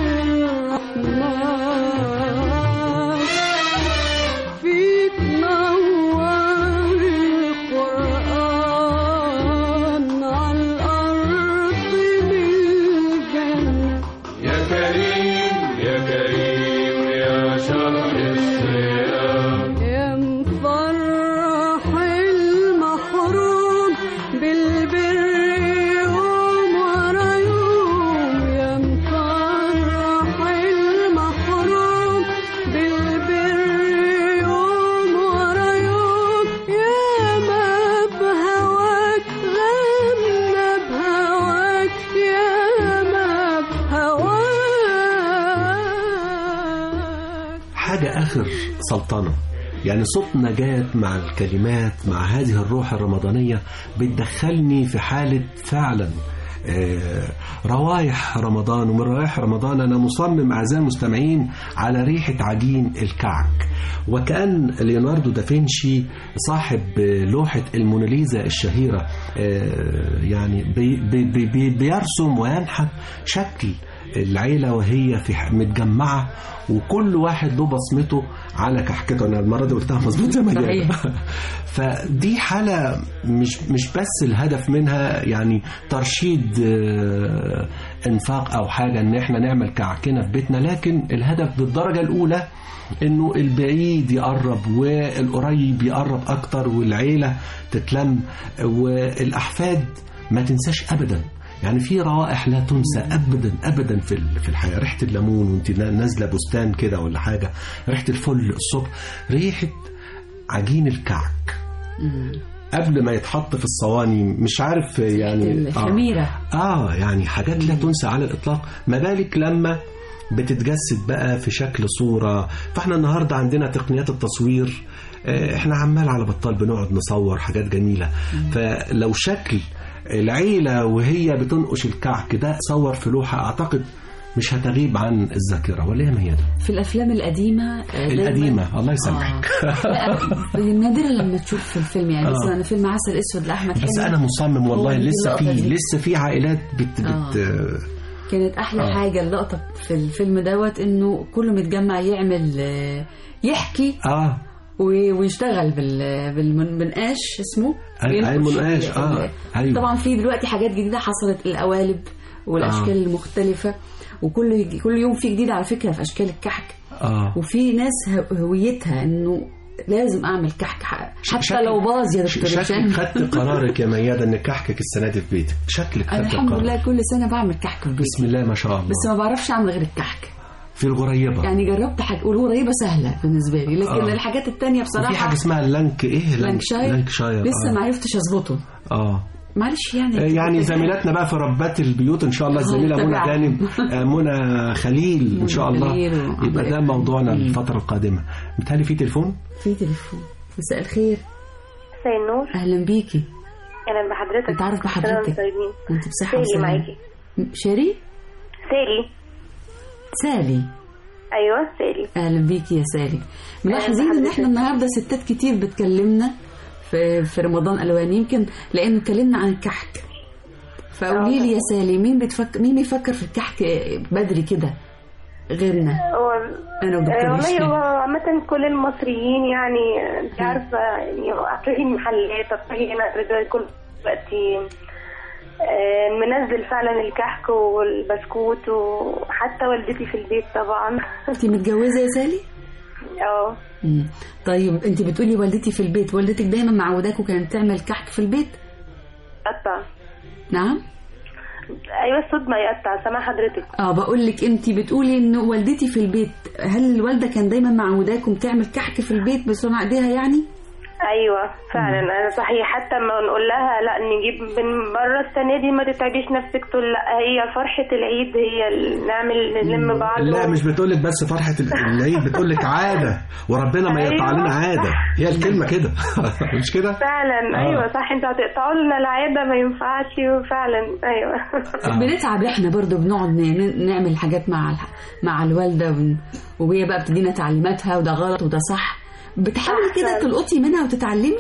S11: الرحمن فيك نور القرآن على الأرض بالجنة
S3: يا كريم يا كريم يا شهر الصيام
S11: يا
S1: حاجة آخر سلطنة يعني صوت نجاة مع الكلمات مع هذه الروح الرمضانية بتدخلني في حالة فعلا آه، روايح رمضان ومن روايح رمضان أنا مصمم أعزائي المستمعين على ريحة عجين الكعك وكأن ليوناردو دافنشي صاحب لوحة الموناليزا الشهيرة آه، يعني بي بي بي بي بيرسم وينحت شكل العيلة وهي في ح- متجمعة وكل واحد له بصمته على كحكته أنا المرة دي قلتها مظبوط زي ما هي
S2: صحيح.
S1: فدي حالة مش مش بس الهدف منها يعني ترشيد آه، انفاق او حاجة ان احنا نعمل كعكنا في بيتنا لكن الهدف بالدرجة الاولى انه البعيد يقرب والقريب يقرب اكتر والعيلة تتلم والاحفاد ما تنساش ابدا يعني في روائح لا تنسى ابدا ابدا في ال- في الحياه ريحه الليمون وانت نازله بستان كده ولا حاجه ريحه الفل الصبح ريحه عجين الكعك قبل ما يتحط في الصواني مش عارف يعني
S2: الخميرة.
S1: آه, اه يعني حاجات لا تنسى على الاطلاق ما بالك لما بتتجسد بقى في شكل صورة فاحنا النهاردة عندنا تقنيات التصوير آه، احنا عمال على بطال بنقعد نصور حاجات جميلة فلو شكل العيلة وهي بتنقش الكعك ده صور في لوحة اعتقد مش هتغيب عن الذاكرة ولا هي ميادة
S2: في الافلام القديمه آه، دايماً-
S1: القديمة الله يسامحك
S2: لا نادرا لما تشوف في الفيلم يعني
S1: آه.
S2: مثلا فيلم عسل اسود لاحمد حلمي
S1: بس انا مصمم والله
S2: هو دي
S1: لسه
S2: اللقطة
S1: في
S2: دي.
S1: لسه في عائلات بت بت
S2: كانت احلى
S1: آه.
S2: حاجه اللقطه في الفيلم دوت انه كله متجمع يعمل آه، يحكي
S1: اه
S2: و- ويشتغل بال بالمنقاش اسمه
S1: أي- أي
S2: ينقش
S1: منقاش،
S2: ال-
S1: آه، أيوة.
S2: طبعا في دلوقتي حاجات جديده حصلت القوالب والاشكال
S1: آه.
S2: المختلفه وكل كل يوم في جديد على فكره في اشكال الكحك
S1: اه
S2: وفي ناس ه- هويتها انه لازم اعمل كحك ح- حتى
S1: شكل-
S2: لو باظ يا دكتور
S1: شكلك
S2: هشام
S1: خدت قرارك يا ميادة ان كحكك السنة دي في بيتك شكلك
S2: انا
S1: خدت
S2: الحمد
S1: القرار
S2: لله كل سنه بعمل كحك في بيتي
S1: بسم الله ما شاء الله
S2: بس ما بعرفش اعمل غير الكحك
S1: في الغريبة
S2: يعني جربت حاجه والغريبه سهله بالنسبه لي لكن
S1: آه.
S2: الحاجات التانية بصراحه
S1: وفي حاجة اسمها اللانك ايه
S2: لانكشاير
S1: لانكشاير
S2: لسه
S1: آه.
S2: ما عرفتش اظبطه
S1: اه
S2: معلش يعني
S1: آه، يعني زميلاتنا بقى في ربات البيوت ان شاء الله الزميله منى
S2: تابعها.
S1: غانم آه، منى خليل ان شاء الله
S2: خليل و-
S1: يبقى ده موضوعنا الفتره القادمه متهيألي في تليفون
S2: في تليفون مساء الخير
S9: مساء النور
S2: اهلا بيكي
S9: اهلا بحضرتك
S2: نتعرف
S9: كل سنة وانتم
S2: بحضرتك
S9: طيبين
S2: وانت بصحه
S9: سالي
S2: وسلامه
S9: معاكي
S2: شيري
S9: سالي
S2: سالي
S9: ايوه سالي
S2: اهلا بيكي يا سالي ملاحظين ان احنا النهارده ستات كتير بتكلمنا في في رمضان الوان يمكن لانه اتكلمنا عن الكحك فقولي لي يا سالي مين بتفكر مين بيفكر في الكحك بدري كده غيرنا
S9: هو
S2: انا
S9: آه،
S2: ودكتور
S9: والله
S2: هشام
S9: هو عامة كل المصريين يعني انت عارفة يعني هتروحي المحلات هتروحي هنا ده كل دلوقتي آه، منزل فعلا الكحك والبسكوت وحتى والدتي في البيت طبعا
S2: انت متجوزه يا سالي
S9: اه
S2: مم. طيب انت بتقولي والدتي في البيت والدتك دايما معوداكوا كانت تعمل كحك في البيت
S9: قطع
S2: نعم
S9: ايوه الصوت ما يقطع سامع حضرتك
S2: اه بقول لك انت بتقولي ان والدتي في البيت هل الوالده كان دايما معوداكم تعمل كحك في البيت بصنع ايديها يعني
S9: ايوه فعلا انا صحيح حتى ما نقول لها لا نجيب من بره السنه دي ما تتعبيش نفسك تقول لا هي فرحه العيد هي ال- نعمل نلم بعض
S1: لا مش بتقولك بس فرحة العيد بتقولك عادة وربنا ما يقطع
S9: أيوة.
S1: لنا عادة هي الكلمة كده مش كده؟
S9: فعلا
S1: آه.
S9: ايوه صح انتوا هتقطعوا لنا العاده ما ينفعش فعلا ايوه
S2: بنتعب احنا برضو بنقعد ن- نعمل حاجات مع الح- مع الوالده ون- وهي بقى بتدينا تعليماتها وده غلط وده صح بتحاولي كده تلقطي منها وتتعلمي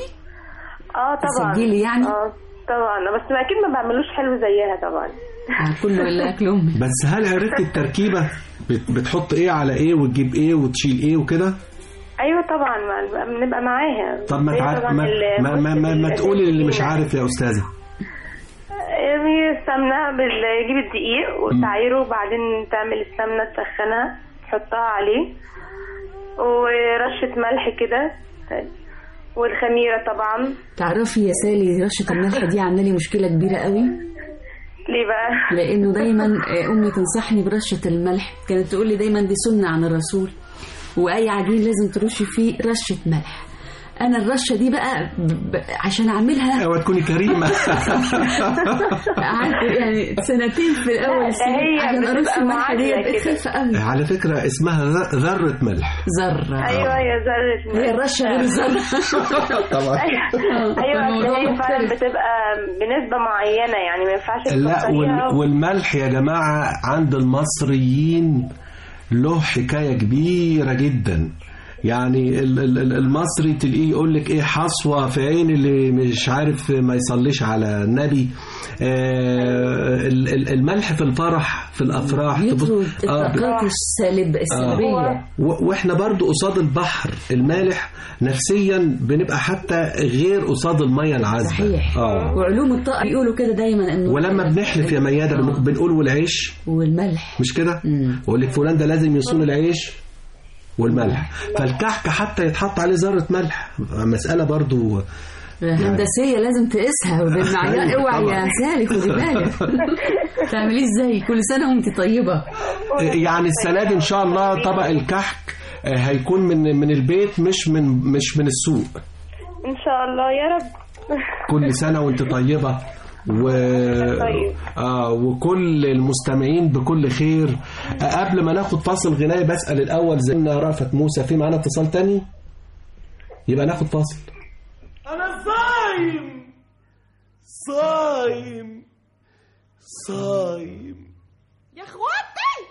S9: اه طبعا
S2: تسجلي يعني؟
S9: اه طبعا بس اكيد ما بعملوش حلو زيها طبعا
S2: آه، كله الا اكل امي
S1: بس هل عرفت التركيبة بت- بتحط ايه على ايه وتجيب ايه وتشيل ايه وكده؟
S9: ايوه طبعا ما- بنبقى معاها
S1: طب ما
S9: هي
S1: تع...
S9: طبعاً
S1: ما,
S9: ال-
S1: ما, ما, ما, ما تقولي اللي مش عارف يا أستاذة
S9: هي السمنة بتجيب الدقيق وتعايره وبعدين تعمل السمنة تسخنها تحطها عليه ورشة ملح كده والخميرة طبعا
S2: تعرفي يا سالي رشه الملح دي عامله لي مشكله كبيره قوي
S9: ليه بقى؟
S2: لانه دايما آه، امي تنصحني برشه الملح كانت تقول لي دايما دي سنه عن الرسول واي عجين لازم ترشي فيه رشه ملح انا الرشه دي بقى ب... ب... عشان اعملها
S1: اوعى تكوني كريمه
S2: قعدت يعني سنتين في الاول
S9: لا،
S2: سنين
S9: هي
S2: عشان ارش
S9: بتبقى
S2: الملح دي
S9: معادلة
S2: بقيت
S9: كده.
S2: خايفه قوي
S1: على فكره اسمها ذ- ذره ملح
S2: ذره
S9: ايوه يا ذره
S2: هي الرشه غير الذره
S1: طبعا
S9: ايوه أصل
S2: الموضوع
S9: هي فعلا
S2: مختلف.
S9: بتبقى بنسبه معينه يعني ما ينفعش
S1: لا
S9: تكتريها
S1: وال- والملح يا جماعة عند المصريين له حكاية كبيرة جدا يعني ال- ال- ال- المصري تلاقيه يقول لك ايه حصوة في عين اللي مش عارف ما يصليش على النبي آه ال- ال- الملح في الفرح في الافراح
S2: بيطرد
S1: تبص- آه، ب-
S2: الطاقات السالب السلبيه
S1: و- واحنا برضو قصاد البحر المالح نفسيا بنبقى حتى غير قصاد المية العذبة
S2: صحيح
S1: اه
S2: وعلوم الطاقه بيقولوا كده دايما انه
S1: ولما بنحلف يا ميادة بن- بنقول والعيش
S2: والملح
S1: مش كده
S2: مم.
S1: واقول لك فلان ده لازم يصون العيش والملح فالكحك حتى يتحط عليه ذره ملح مساله برضو
S2: هندسيه لازم تقيسها وبالمعيار
S1: أيوة
S2: اوعي
S1: طبعا.
S2: يا سالي خدي بالك تعمليه ازاي كل سنه وانت طيبه
S1: يعني السنه دي ان شاء الله طبق الكحك آه، هيكون من من البيت مش من مش من السوق
S9: ان شاء الله يا رب
S1: كل سنه وانت طيبه و...
S9: طيب.
S1: آه وكل المستمعين بكل خير آه قبل ما ناخد فاصل غنائي بسأل الأول زي ما رأفت موسى في معانا اتصال تاني يبقى ناخد فاصل
S3: أنا صايم صايم صايم
S8: يا اخواتي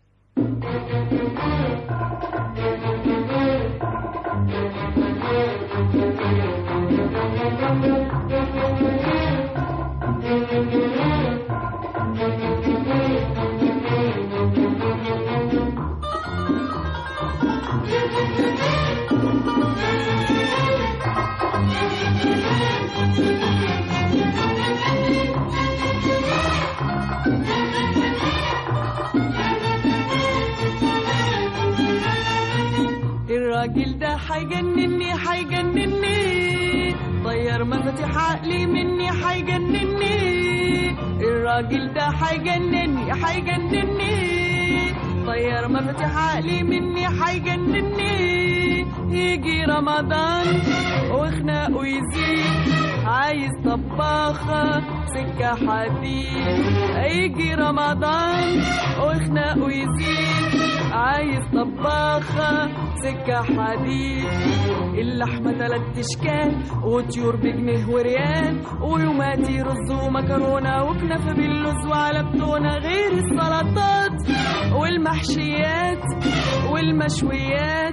S11: الراجل ده هيجنني هيجنني طير مفاتيح عقلي مني هيجنني الراجل ده هيجنني هيجنني طير مفاتيح عقلي مني هيجنني يجي رمضان وخناقه يزيد عايز طباخة سكة حديد يجي رمضان وخناقه يزيد عايز طباخة سكة حديد اللحمة تلات اشكال وطيور بجنيه وريال ويوماتي رز ومكرونة وكنافة باللوز وعلى بتونة غير السلطات والمحشيات والمشويات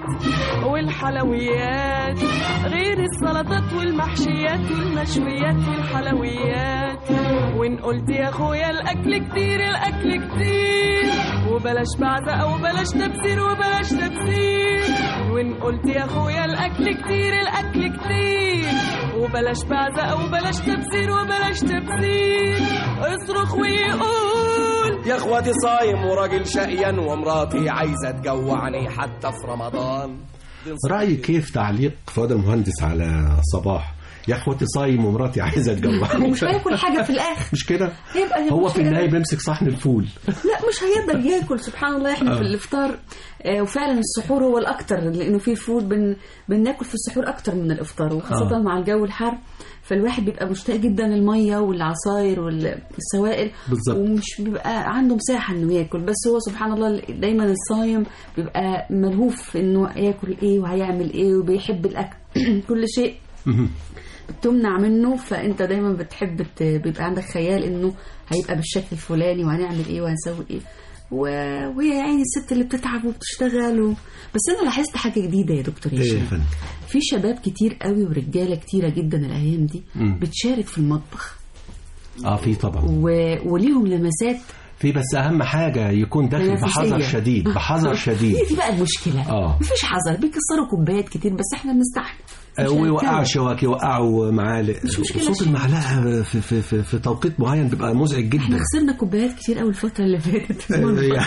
S11: والحلويات غير السلطات والمحشيات والمشويات والحلويات وان قلت يا اخويا الاكل كتير الاكل كتير وبلاش بعزة وبلاش تبذير وبلاش تبذير وان قلت يا اخويا الاكل كتير الاكل كتير وبلاش بعزة وبلاش تبذير وبلاش تبذير اصرخ ويقول
S12: يا اخواتي صايم وراجل شقيان ومراتي عايزه تجوعني حتى في رمضان
S1: رأيك كيف تعليق فؤاد المهندس على صباح يا اخوتي صايم ومراتي عايزه اتجوع
S2: ومش هياكل حاجه في الاخر
S1: مش كده
S2: هيبقى
S1: هو
S2: مش
S1: في
S2: هيقدر-
S1: النهايه بيمسك صحن الفول
S2: لا مش هيقدر ياكل سبحان الله احنا في
S1: آه.
S2: الافطار آه، وفعلا السحور هو الاكتر لانه في فود بن بناكل في السحور اكتر من الافطار وخاصه
S1: آه.
S2: مع الجو الحار فالواحد بيبقى مشتاق جدا للميه والعصاير والسوائل
S1: بالظبط.
S2: ومش بيبقى عنده مساحه انه ياكل بس هو سبحان الله دايما الصايم بيبقى ملهوف انه ياكل ايه وهيعمل ايه وبيحب الاكل كل شيء بتمنع منه فانت دايما بتحب ت- بيبقى عندك خيال انه هيبقى بالشكل الفلاني وهنعمل ايه وهنسوي ايه و... وهي يا عيني الست اللي بتتعب وبتشتغل و... بس انا لاحظت حاجه جديده يا دكتور
S1: ايه يا
S2: هشام
S1: فندم
S2: في شباب كتير قوي ورجاله كتيره جدا الايام دي
S1: مم.
S2: بتشارك في المطبخ
S1: اه في طبعا
S2: و... وليهم لمسات
S1: في بس اهم حاجه يكون داخل
S2: تنافسية.
S1: بحذر شديد بحذر شديد
S2: هي دي بقى المشكله
S1: اه
S2: مفيش حذر بيكسروا كوبايات كتير بس احنا بنستحمل مش
S1: آه، ويوقعوا
S2: هنتكلم.
S1: شواك يوقعوا معالق
S2: مش مشكلة
S1: صوت
S2: شيء.
S1: المعلقه في, في, في, في توقيت معين بيبقى مزعج
S2: احنا
S1: جدا
S2: خسرنا كوبايات كتير قوي الفتره اللي فاتت
S1: آه، يعني-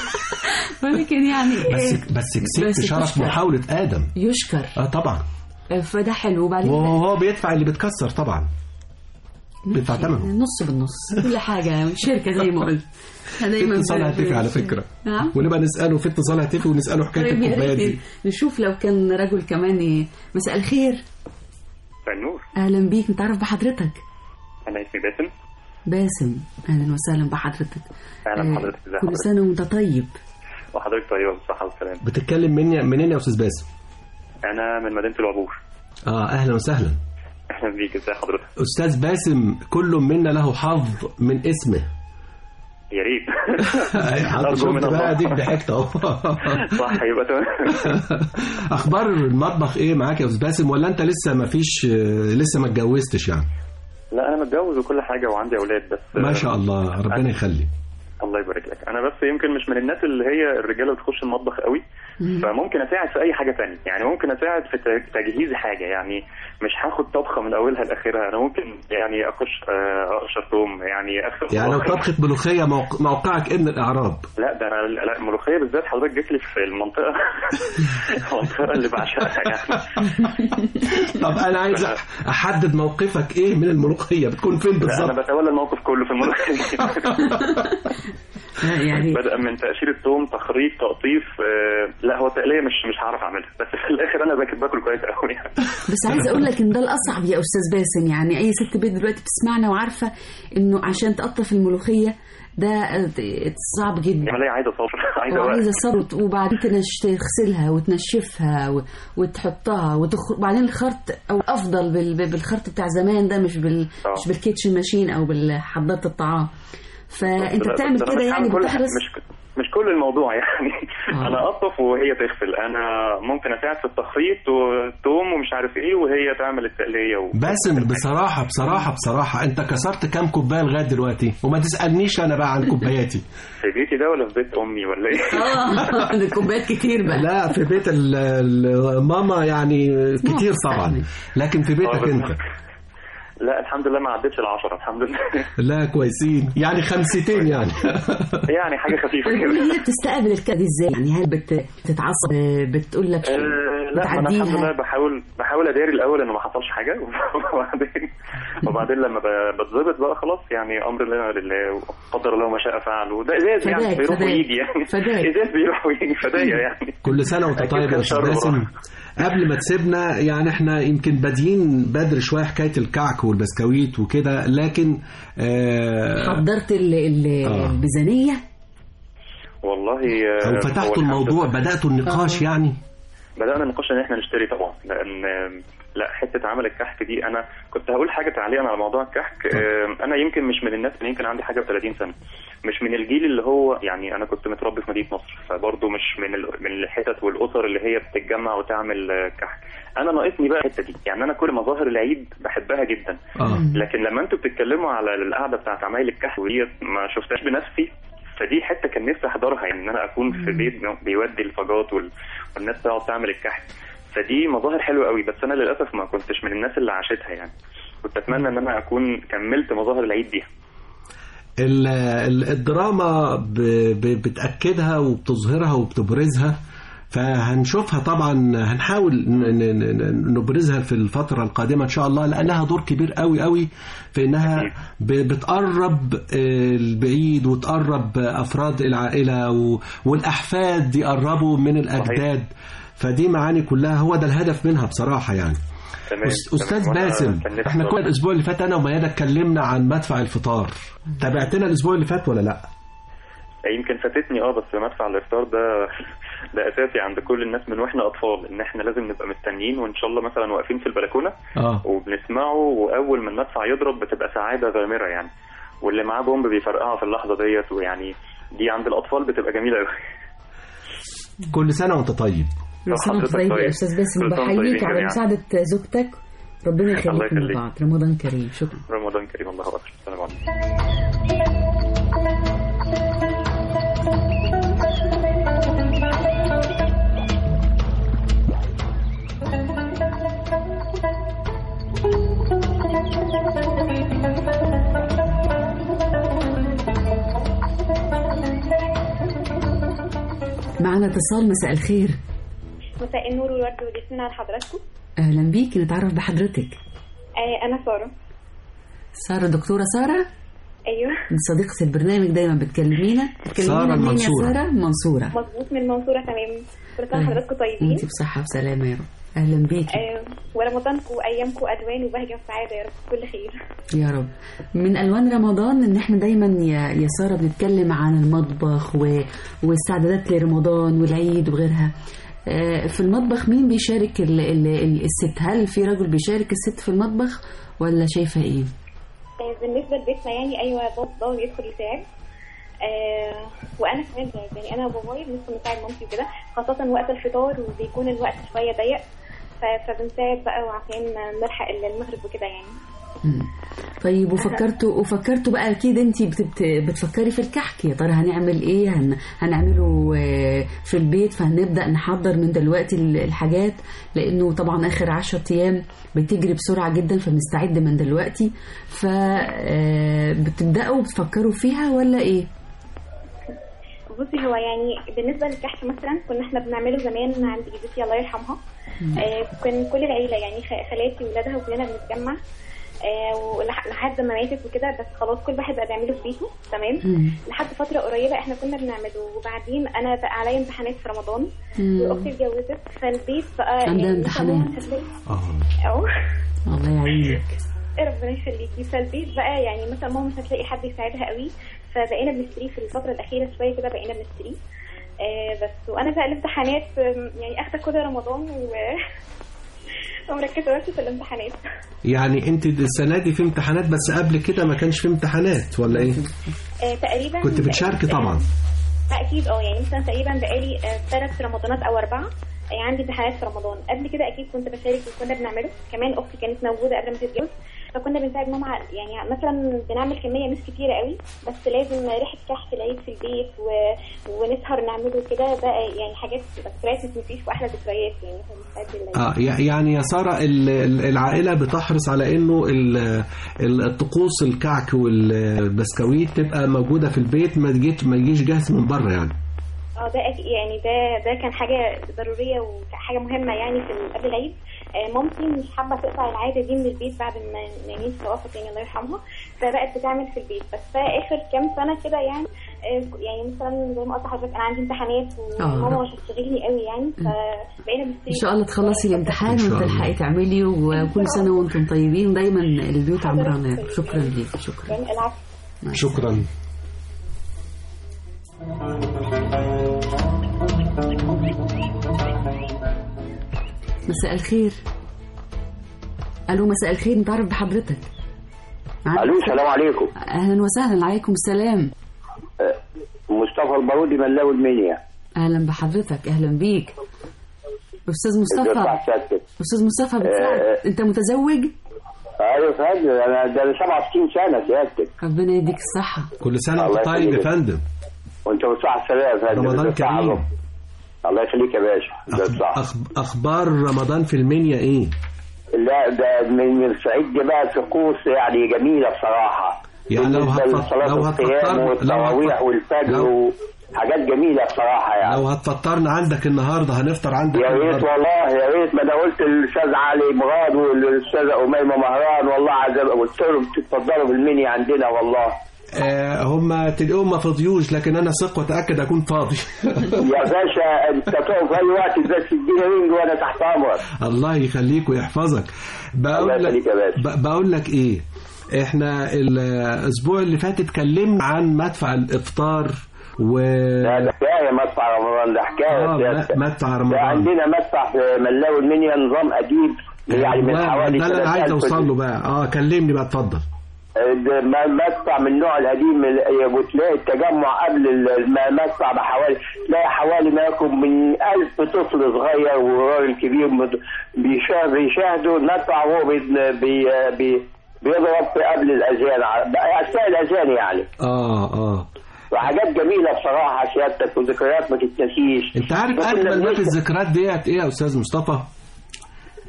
S2: ولكن يعني
S1: بس
S2: إيه،
S1: بس كسبت
S2: بس
S1: شرف
S2: تشكر.
S1: محاوله ادم
S2: يشكر
S1: اه طبعا
S2: فده حلو وبعدين
S1: وهو بيدفع اللي بتكسر طبعا بيدفع ثمنه
S2: نص بالنص كل حاجة شركة زي ما قلت
S1: في
S2: دايما
S1: اتصال
S2: ب-
S1: هاتفي على فكرة
S2: نعم
S1: ونبقى نسأله في اتصال هاتفي ونسأله حكاية
S2: طيب يا
S1: الكوبايات
S2: ريت
S1: دي
S2: نشوف لو كان رجل كمان ي- مساء الخير
S13: فنور
S2: اهلا بيك نتعرف بحضرتك
S13: انا اسمي باسم
S2: باسم اهلا وسهلا بحضرتك
S13: اهلا
S2: آه،
S13: بحضرتك ازي
S2: كل
S13: حضرتك
S2: سنة وانت طيب
S13: وحضرتك طيبه بالصحه والسلامه
S1: بتتكلم مني منين يا أستاذ باسم؟
S13: انا من مدينه العبور
S1: اه أهلا وسهلا
S13: اهلا بيك ازي حضرتك
S1: أستاذ باسم كل منا له حظ من اسمه
S13: يا ريت
S1: حضرتك
S13: أرجو من
S1: شفت بقى
S13: الله.
S1: ديك ضحكت اهو
S13: صح يبقى تمام
S1: اخبار المطبخ ايه معاك يا استاذ باسم ولا انت لسه ما فيش لسه ما اتجوزتش يعني
S13: لا انا متجوز وكل حاجه وعندي اولاد بس
S1: ما شاء الله ربنا يخلي
S13: الله يبارك لك انا بس يمكن مش من الناس اللي هي الرجاله اللي بتخش المطبخ قوي فممكن اساعد في اي حاجه تانية يعني ممكن اساعد في ت- تجهيز حاجه يعني مش هاخد طبخه من اولها لاخرها انا ممكن يعني اخش آه، اقشر توم يعني اغسل
S1: يعني لو
S13: ملوخية.
S1: طبخة ملوخية موق- موقعك ابن الاعراب
S13: لا ده انا لا الملوخيه بالذات حضرتك جيت لي في المنطقه المنطقه اللي بعشقها يعني
S1: طب انا عايز أح- احدد موقفك ايه من الملوخية بتكون فين
S13: لا
S1: بالظبط
S13: انا بتولى الموقف كله في الملوخيه
S2: يعني
S13: بدءا من تقشير الثوم تخريط تقطيف آه، لا هو التقليه مش مش هعرف اعملها بس في الاخر انا باكل باكل كويس قوي يعني
S2: بس عايزه اقول لك ان ده الاصعب يا استاذ باسم يعني اي ست بيت دلوقتي بتسمعنا وعارفه انه عشان تقطف الملوخيه ده آه، صعب جدا
S13: عمليه عايزه صبر عايزه
S2: وعايزه
S13: وقت
S2: صبر وبعدين تنش تغسلها وتنشفها و- وتحطها وتخرج وبعدين الخرط او افضل بال- بالخرط بتاع زمان ده مش بال
S13: آه.
S2: مش بالكيتشن ماشين او بالحضاره الطعام فانت
S13: لا،
S2: بتعمل
S13: بس أنا
S2: كده
S13: مش
S2: يعني
S13: هعمل كل
S2: بتحرص
S13: مش مش كل الموضوع يعني
S2: آه.
S13: انا اقطف وهي تغسل انا ممكن اساعد في التخريط والثوم ومش عارف ايه وهي تعمل التقليه و...
S1: باسم بصراحة بصراحة بصراحة انت كسرت كام كوباية لغاية دلوقتي وما تسألنيش انا بقى عن كوباياتي
S13: في بيتي ده ولا في بيت امي ولا ايه؟
S2: اه ده كوبايات كتير بقى
S1: لا في بيت ال- ال- ماما يعني كتير طبعا لكن في بيتك
S13: آه، بس-
S1: انت
S13: لا الحمد لله ما عدتش العشرة الحمد لله
S1: لا كويسين يعني خمستين يعني
S13: يعني حاجة خفيفة
S2: طيب
S13: كده
S2: هي بتستقبل الكلام دي ازاي يعني هل بت- بتتعصب بتقول لك
S13: آه، لا ما انا الحمد
S2: بتعديها؟
S13: لله بحاول بحاول اداري الاول انه ما حصلش حاجه وبعدين وبعدين لما ب- بتظبط بقى خلاص يعني امر لنا لله وقدر الله ما شاء فعل وده ازاز يعني
S2: فداك-
S13: بيروح
S2: فداك-
S13: ويجي يعني
S2: فداك.
S13: ازاز بيروح ويجي فدايا يعني
S1: كل سنة وانت
S13: أكيد
S1: طيب يا
S13: كان
S1: أستاذ
S13: شر
S1: باسم
S13: بقى.
S1: قبل ما تسيبنا يعني احنا يمكن بادئين بدري شوية حكاية الكعك والبسكويت وكده لكن آه
S2: حضرت ال- ال-
S1: آه.
S2: الميزانيه
S13: والله آه،
S1: أو
S13: هو
S1: فتحتوا
S13: الحمد
S1: الموضوع
S13: لله.
S1: بدأتوا النقاش يعني
S13: بدأنا نقاش ان احنا نشتري طبعا لان لا حته عمل الكحك دي انا كنت هقول حاجه تعليقا على موضوع الكحك آه، انا يمكن مش من الناس اللي يمكن عندي حاجه ب 30 سنه مش من الجيل اللي هو يعني انا كنت متربي في مدينه نصر فبرضه مش من ال- من الحتت والاسر اللي هي بتتجمع وتعمل آه، كحك انا ناقصني بقى الحته دي يعني انا كل مظاهر العيد بحبها جدا
S1: اه
S13: لكن لما انتوا بتتكلموا على القعده بتاعت عمايل الكحك وديت ما شفتهاش بنفسي فدي حته كان نفسي احضرها يعني ان انا اكون في بيت بيودي الفاجات وال... والناس تقعد تعمل الكحك فدي مظاهر حلوه قوي بس انا للاسف ما كنتش من الناس اللي عاشتها يعني كنت اتمنى ان انا اكون كملت مظاهر العيد دي
S1: ال- ال- الدراما ب- ب- بتأكدها وبتظهرها وبتبرزها فهنشوفها طبعا هنحاول ن- ن- ن- نبرزها في الفترة القادمة إن شاء الله لأنها دور كبير قوي قوي في إنها ب- بتقرب آه، البعيد وتقرب أفراد العائلة و- والأحفاد يقربوا من الأجداد فدي معاني كلها هو ده الهدف منها بصراحة يعني
S13: تمام
S1: أس- أستاذ
S13: تمام. وأنا
S1: باسم
S13: كان نفسي
S1: احنا
S13: أقول-
S1: كنا الأسبوع اللي فات أنا وميادة اتكلمنا عن مدفع الفطار تابعتنا الأسبوع اللي فات ولا لأ؟
S13: يمكن فاتتني اه بس مدفع الافطار ده ده اساسي عند كل الناس من واحنا اطفال ان احنا لازم نبقى مستنيين وان شاء الله مثلا واقفين في البلكونه
S1: اه
S13: وبنسمعه واول ما المدفع يضرب بتبقى سعاده غامره يعني واللي معاه بومب بيفرقعها في اللحظه ديت ويعني دي عند الاطفال بتبقى جميله قوي
S1: كل سنة وأنت طيب
S2: كل سنه وانت
S13: حضرتك
S2: طيب يا
S13: طيب.
S2: استاذ باسم
S13: كل سنة وانتم
S2: بحييك
S13: طيبين
S2: على
S13: جميعاً.
S2: مساعده زوجتك ربنا
S13: الله
S2: يخليكم
S13: يخليك.
S2: لبعض رمضان كريم شكرا
S13: رمضان كريم الله اكبر السلام عليكم
S2: معنا اتصال مساء الخير
S14: مساء النور والورد والياسمين على حضراتكم
S2: اهلا بيك نتعرف بحضرتك
S14: آه انا ساره
S2: ساره دكتوره ساره
S14: ايوه
S2: دي صديقه البرنامج دايما بتكلمينا بتكلمينا
S1: سارة
S2: منين يا
S1: المنصورة.
S2: ساره منصوره
S14: مظبوط من المنصوره تمام كل سنه وحضراتكم طيبين
S2: انت بصحه وسلامه يا رب اهلا بيكي
S14: آه، ورمضانكم وايامكم الوان وبهجه وسعاده يا رب كل خير
S2: يا رب من الوان رمضان ان احنا دايما يا يا ساره بنتكلم عن المطبخ و... واستعدادات لرمضان والعيد وغيرها آه، في المطبخ مين بيشارك ال... ال... ال- الست هل في رجل بيشارك الست في المطبخ ولا شايفه ايه
S14: آه، بالنسبه لبيتنا يعني ايوه بابا بابا بيدخل يساعد آه وانا كمان بساعد. يعني انا وبابايا بندخل نساعد مامتي وكده خاصه وقت الفطار وبيكون الوقت شويه ضيق ف- فبنساعد بقى وعشان نلحق المغرب وكده يعني
S2: مم. طيب وفكرتوا وفكرتوا بقى اكيد انت بتبت... بتفكري في الكحك يا ترى هنعمل ايه هن... هنعمله آه، في البيت فهنبدا نحضر من دلوقتي ال- الحاجات لانه طبعا اخر عشرة ايام بتجري بسرعه جدا فبنستعد من دلوقتي فبتبداوا بتفكروا فيها ولا ايه
S14: بصي هو يعني بالنسبه للكحك مثلا كنا احنا بنعمله زمان عند جدتي الله يرحمها آه كان كل العيله يعني خ- خالاتي وولادها وكلنا بنتجمع آه ولح- لحد ما ماتت وكده بس خلاص كل واحد بقى بيعمله في بيته تمام
S2: مم.
S14: لحد فتره قريبه احنا كنا بنعمله وبعدين انا بقى عليا امتحانات في رمضان
S2: مم.
S14: واختي اتجوزت فالبيت بقى
S2: عندها
S14: مثلا
S2: امتحانات.
S14: ماما هتلاقي-
S1: اه
S14: اه
S2: الله يعينك
S14: ربنا يخليكي فالبيت بقى يعني مثلا ماما مش هتلاقي حد يساعدها قوي فبقينا بنشتريه في الفتره الاخيره شويه كده بقينا بنشتريه آه بس وانا بقى الامتحانات آم، يعني اخده كل رمضان و ومركزه بس في الامتحانات
S1: يعني انت السنه دي في امتحانات بس قبل كده ما كانش في امتحانات ولا ايه
S14: آه تقريبا
S1: كنت بتشاركي طبعا
S14: اكيد اه يعني مثلا تقريبا بقالي ثلاث رمضانات او اربعه آه، عندي امتحانات في رمضان قبل كده اكيد كنت بشارك وكنا بنعمله كمان اختي كانت موجوده قبل ما تتجوز فكنا بنساعد ماما على- يعني مثلا بنعمل كميه مش كتيره قوي بس لازم ريحه كحك العيد في البيت و... ونسهر نعمله كده بقى يعني حاجات ذكريات ما تنسيش واحلى ذكريات يعني فبنساعد بالله
S1: اه يع- يعني يا ساره ال- ال- العائله بتحرص على انه ال- ال- الطقوس الكعك والبسكويت تبقى موجوده في البيت ما تجيش ما يجيش جاهز من بره يعني
S14: اه ده أكيد يعني ده ده كان حاجه ضروريه وحاجه مهمه يعني في ال- قبل العيد آه، مامتي مش حابه تقطع العاده دي من البيت بعد ما نانيس توفت يعني الله يرحمها فبقت بتعمل في البيت بس في اخر كام سنه كده يعني آه، يعني مثلا زي ما قلت لحضرتك انا عندي امتحانات
S2: آه.
S14: وماما مش هتشغلني قوي يعني فبقينا بنشتري
S2: ان شاء الله تخلصي الامتحان
S1: إن شاء الله.
S2: وتلحقي تعملي وكل سنه وانتم طيبين دايما البيوت عمرانه شكرا ليك شكرا
S14: يعني العفو
S1: شكرا
S2: مساء الخير الو مساء الخير نتعرف بحضرتك
S15: الو السلام عليكم
S2: اهلا وسهلا عليكم السلام
S15: آه، مصطفى البارودي ملاوي المنيا
S2: اهلا بحضرتك اهلا بيك استاذ مصطفى
S15: بتاع سيادتك
S2: استاذ مصطفى بتساعد
S15: آه.
S2: انت متزوج
S15: ايوه فندم انا ده أنا 67 سنه سيادتك
S2: ربنا يديك الصحه
S1: كل سنه
S15: الله
S1: وانت طيب يا
S15: يخليك.
S1: فندم
S15: وانت بصحة السلامه يا فندم
S1: رمضان
S15: بالصحة
S1: كريم.
S15: والله. الله يخليك يا باشا بالصحة
S1: أخ- اخبار رمضان في المنيا ايه
S15: لا ده من من الصعيد دي بقى طقوس يعني جميله بصراحه
S1: يعني لو
S15: بالنسبة
S1: هتفط-
S15: لصلاة
S1: لو
S15: القيام
S1: هتفطر- لو
S15: والتراويح
S1: هتفط-
S15: والفجر
S1: لو-
S15: وحاجات جميله بصراحه يعني
S1: لو هتفطرنا عندك النهارده هنفطر عندك
S15: يا ريت
S1: النهاردة.
S15: والله يا ريت ما انا قلت للاستاذ علي مراد والاستاذه اميمه مهران والله عايز أبقى قلت لهم تتفضلوا بالمنيا عندنا والله
S1: آه هم تلاقيهم ما فاضيوش لكن انا ثق واتاكد اكون فاضي
S15: يا باشا انت تقف في اي وقت بس اديني رينج وانا تحت امرك
S1: الله يخليك ويحفظك
S15: الله
S1: بقول
S15: يخليك يا
S1: لك ب- بقول لك ايه احنا الاسبوع اللي فات اتكلمنا عن مدفع الافطار و
S15: لا ده حكايه مدفع رمضان ده حكايه
S1: آه،
S15: سيادتك.
S1: مدفع
S15: ده
S1: رمضان
S15: عندنا مدفع في ملاوي المنيا نظام قديم يعني من
S1: أيوة،
S15: حوالي
S1: ده اللي انا عايز
S15: 3000
S1: اوصل له بقى اه كلمني بقى اتفضل
S15: ده م- مدفع من النوع القديم ال- وتلاقي التجمع قبل ال- المدفع بحوالي تلاقي حوالي ما يكون من ألف طفل صغير وراجل كبير مد- بيشاهد بيشاهدوا المدفع وهو بي بي بي بيضرب في قبل الأذان ع- بقى أثناء الأذان يعني
S1: اه اه
S15: وحاجات جميلة بصراحة سيادتك وذكريات ما تتنسيش
S1: انت عارف
S15: وكنا
S1: اجمل ما في
S15: بنسمع-
S1: الذكريات ديت ايه يا استاذ مصطفى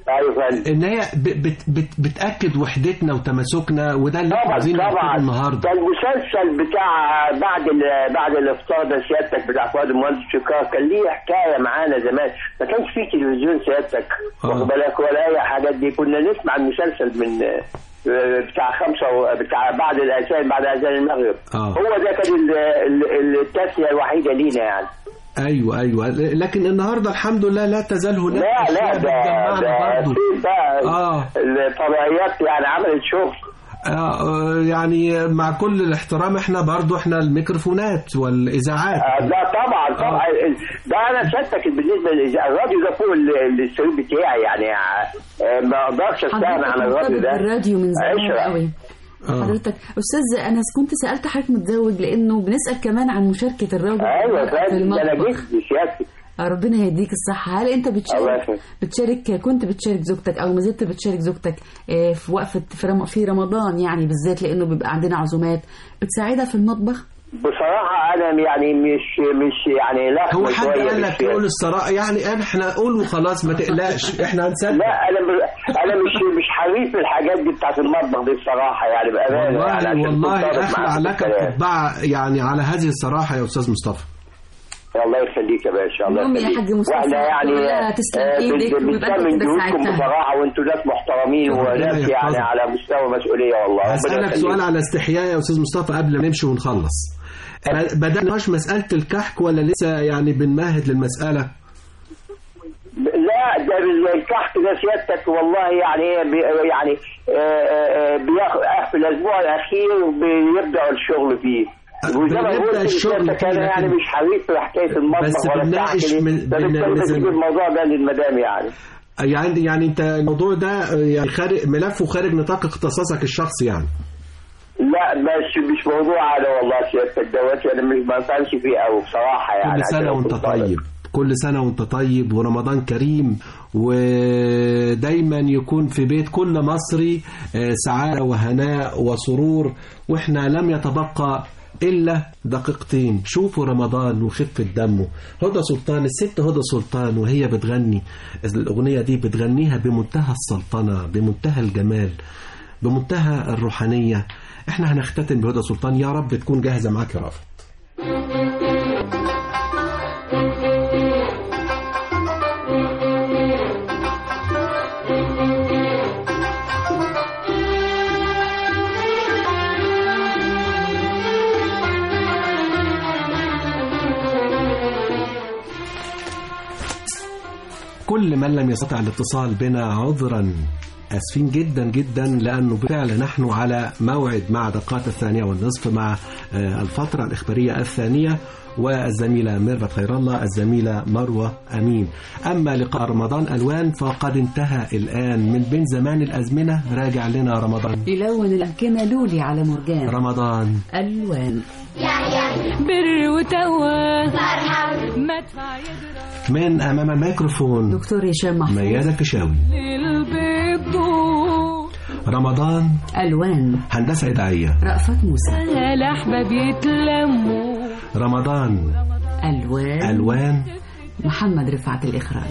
S15: ايوه فندم
S1: ان هي ب- بت بت بتاكد وحدتنا وتماسكنا وده اللي احنا
S15: طبعا
S1: عايزين نقوله
S15: طبعا
S1: النهارده
S15: ده المسلسل بتاع بعد ال- بعد الافطار ده سيادتك بتاع فؤاد المهندس شكار كان ليه حكايه معانا زمان ما كانش فيه تلفزيون سيادتك واخد بالك ولا اي حاجات دي كنا نسمع المسلسل من آه، بتاع خمسة و- بتاع بعد الأذان بعد أذان المغرب
S1: آه.
S15: هو ده كان ال- ال- التسلية الوحيدة لينا يعني
S1: ايوه ايوه لكن النهارده الحمد لله لا تزال هناك
S15: لا لا
S1: أشياء
S15: ده
S1: بتجمعنا
S15: ده
S1: برضه.
S15: في بقى
S1: آه.
S15: الفضائيات يعني عملت شغل
S1: آه، يعني مع كل الاحترام احنا برضو احنا الميكروفونات والاذاعات
S15: آه، ده طبعا طبعا ده انا سيادتك بالنسبه للإذاعة، الراديو ده فوق ال- السرير بتاعي يعني آه، ما اقدرش استغنى عن
S2: حضرتك
S15: الراديو
S2: مرتبط
S15: ده
S2: بالراديو من زمان
S15: عشرة.
S2: قوي حضرتك استاذ انا كنت سالت حضرتك متزوج لانه بنسال كمان عن مشاركه الراجل
S15: ايوه
S2: في
S15: فاهم ده انا
S2: المطبخ
S15: جد سيادتك
S2: آه، ربنا يهديك الصحة هل انت
S15: الله
S2: بتشارك
S15: يخليك.
S2: بتشارك كنت بتشارك زوجتك او ما زلت بتشارك زوجتك آه، في وقفة في رم- في رمضان يعني بالذات لانه بيبقى عندنا عزومات بتساعدها في المطبخ
S15: بصراحه انا يعني مش مش يعني لا
S1: هو حد
S15: شوية
S1: قال
S15: مش-
S1: لك يقول الصراحه يعني احنا قول وخلاص ما تقلقش احنا هنصدق
S15: لا انا ب... انا مش مش حريف في الحاجات دي بتاعت المطبخ دي بصراحه يعني بامانه يعني
S1: والله
S15: عشان
S1: والله
S15: كنت صادق
S1: اخلع
S15: معاك في
S1: لك
S15: الكلام.
S1: القبعه يعني على هذه الصراحه يا استاذ مصطفى
S15: الله يخليك يا باشا الله
S2: المهم يا
S15: يخليك
S2: حاج مصطفى،
S15: واحنا يعني
S2: لا تسلم
S15: آه،
S2: إيدك
S15: بن-
S2: ويبقى أنت
S15: بنسمن
S2: كده
S15: جهودكم
S2: ساعدتها.
S15: بصراحه وانتوا ناس محترمين
S1: ربنا
S15: وناس يعني
S1: يحفظك.
S15: على مستوى مسؤوليه والله ربنا
S1: هسألك
S15: يخليك.
S1: سؤال على استحياء يا أستاذ مصطفى قبل ما نمشي ونخلص بدأنا نقاش مسألة الكحك ولا لسه يعني بنمهد للمسألة
S15: لا ده الكحك ده سيادتك والله يعني إيه بي- يعني آه، آه، بياخد في الاسبوع الاخير بيبداوا الشغل فيه وزي ما
S1: بنبدأ
S15: قلت
S1: الشغل
S15: سيادتك
S1: فيه،
S15: انا يعني
S1: لكن-
S15: مش حريف في حكايه المطبخ
S1: بس
S15: ولا
S1: بنناقش
S15: الكحك دي
S1: من-
S15: فبالتالي
S1: بن-
S15: بسيب
S1: من-
S15: الموضوع ده للمدام يعني
S1: يعني يعني أنت الموضوع ده يعني خارج ملفه خارج نطاق اختصاصك الشخصي يعني
S15: لا مش مش موضوع انا والله سيادتك دوت انا مش ما بفهمش فيه قوي بصراحه يعني
S1: كل سنة
S15: عشان
S1: وانت
S15: أكون صادق.
S1: طيب كل سنة وانت طيب ورمضان كريم ودايما يكون في بيت كل مصري آه، سعادة وهناء وسرور واحنا لم يتبقى إلا دقيقتين شوفوا رمضان وخفة دمه هدى سلطان الست هدى سلطان وهي بتغني الأغنية دي بتغنيها بمنتهى السلطنة بمنتهى الجمال بمنتهى الروحانية احنا هنختتم بهدى سلطان يا رب تكون جاهزة معاك يا رافض كل من لم يستطع الاتصال بنا عذرا اسفين جدا جدا لانه بالفعل نحن على موعد مع دقات الثانيه والنصف مع آه، الفتره الاخباريه الثانيه والزميله ميرفت خير الله الزميله مروه امين اما لقاء رمضان الوان فقد انتهى الان من بين زمان الازمنه راجع لنا رمضان
S2: يلون الأمكنة لولي على مرجان
S1: رمضان
S2: ألوان
S11: بر وتواه مدفع يضرب
S1: من امام الميكروفون
S2: دكتور هشام محفوظ
S1: ميادة الفيشاوي
S11: البيض ضوء
S1: رمضان
S2: ألوان
S1: هندسه اذاعيه
S2: رأفت موسى
S11: الأحباب يتلموا
S1: رمضان
S2: ألوان
S1: الوان
S2: محمد رفعت الإخراج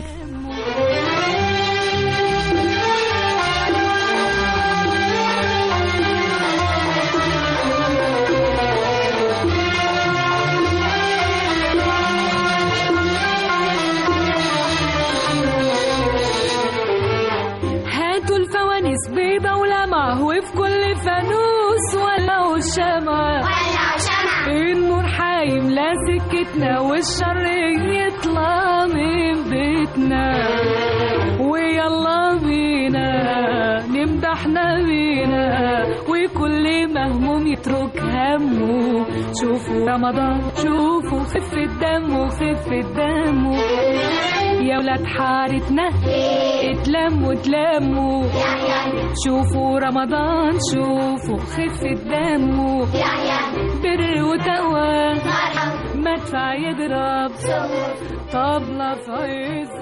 S11: هاتوا الفوانيس بيضة ولمعة وفي كل فانوس ولعوا الشمعة ولعوا شمعة النور هيملى سكتنا والشر يطلع من بيتنا ويلا بينا نمدحنا بينا وكل مهموم يترك همه شوفوا رمضان شوفوا خفة دمه خفة دمه يا ولاد حارتنا اتلموا اتلموا شوفوا رمضان شوفوا خفة دمه بر وتقوى مدفع يضرب طبلة في عز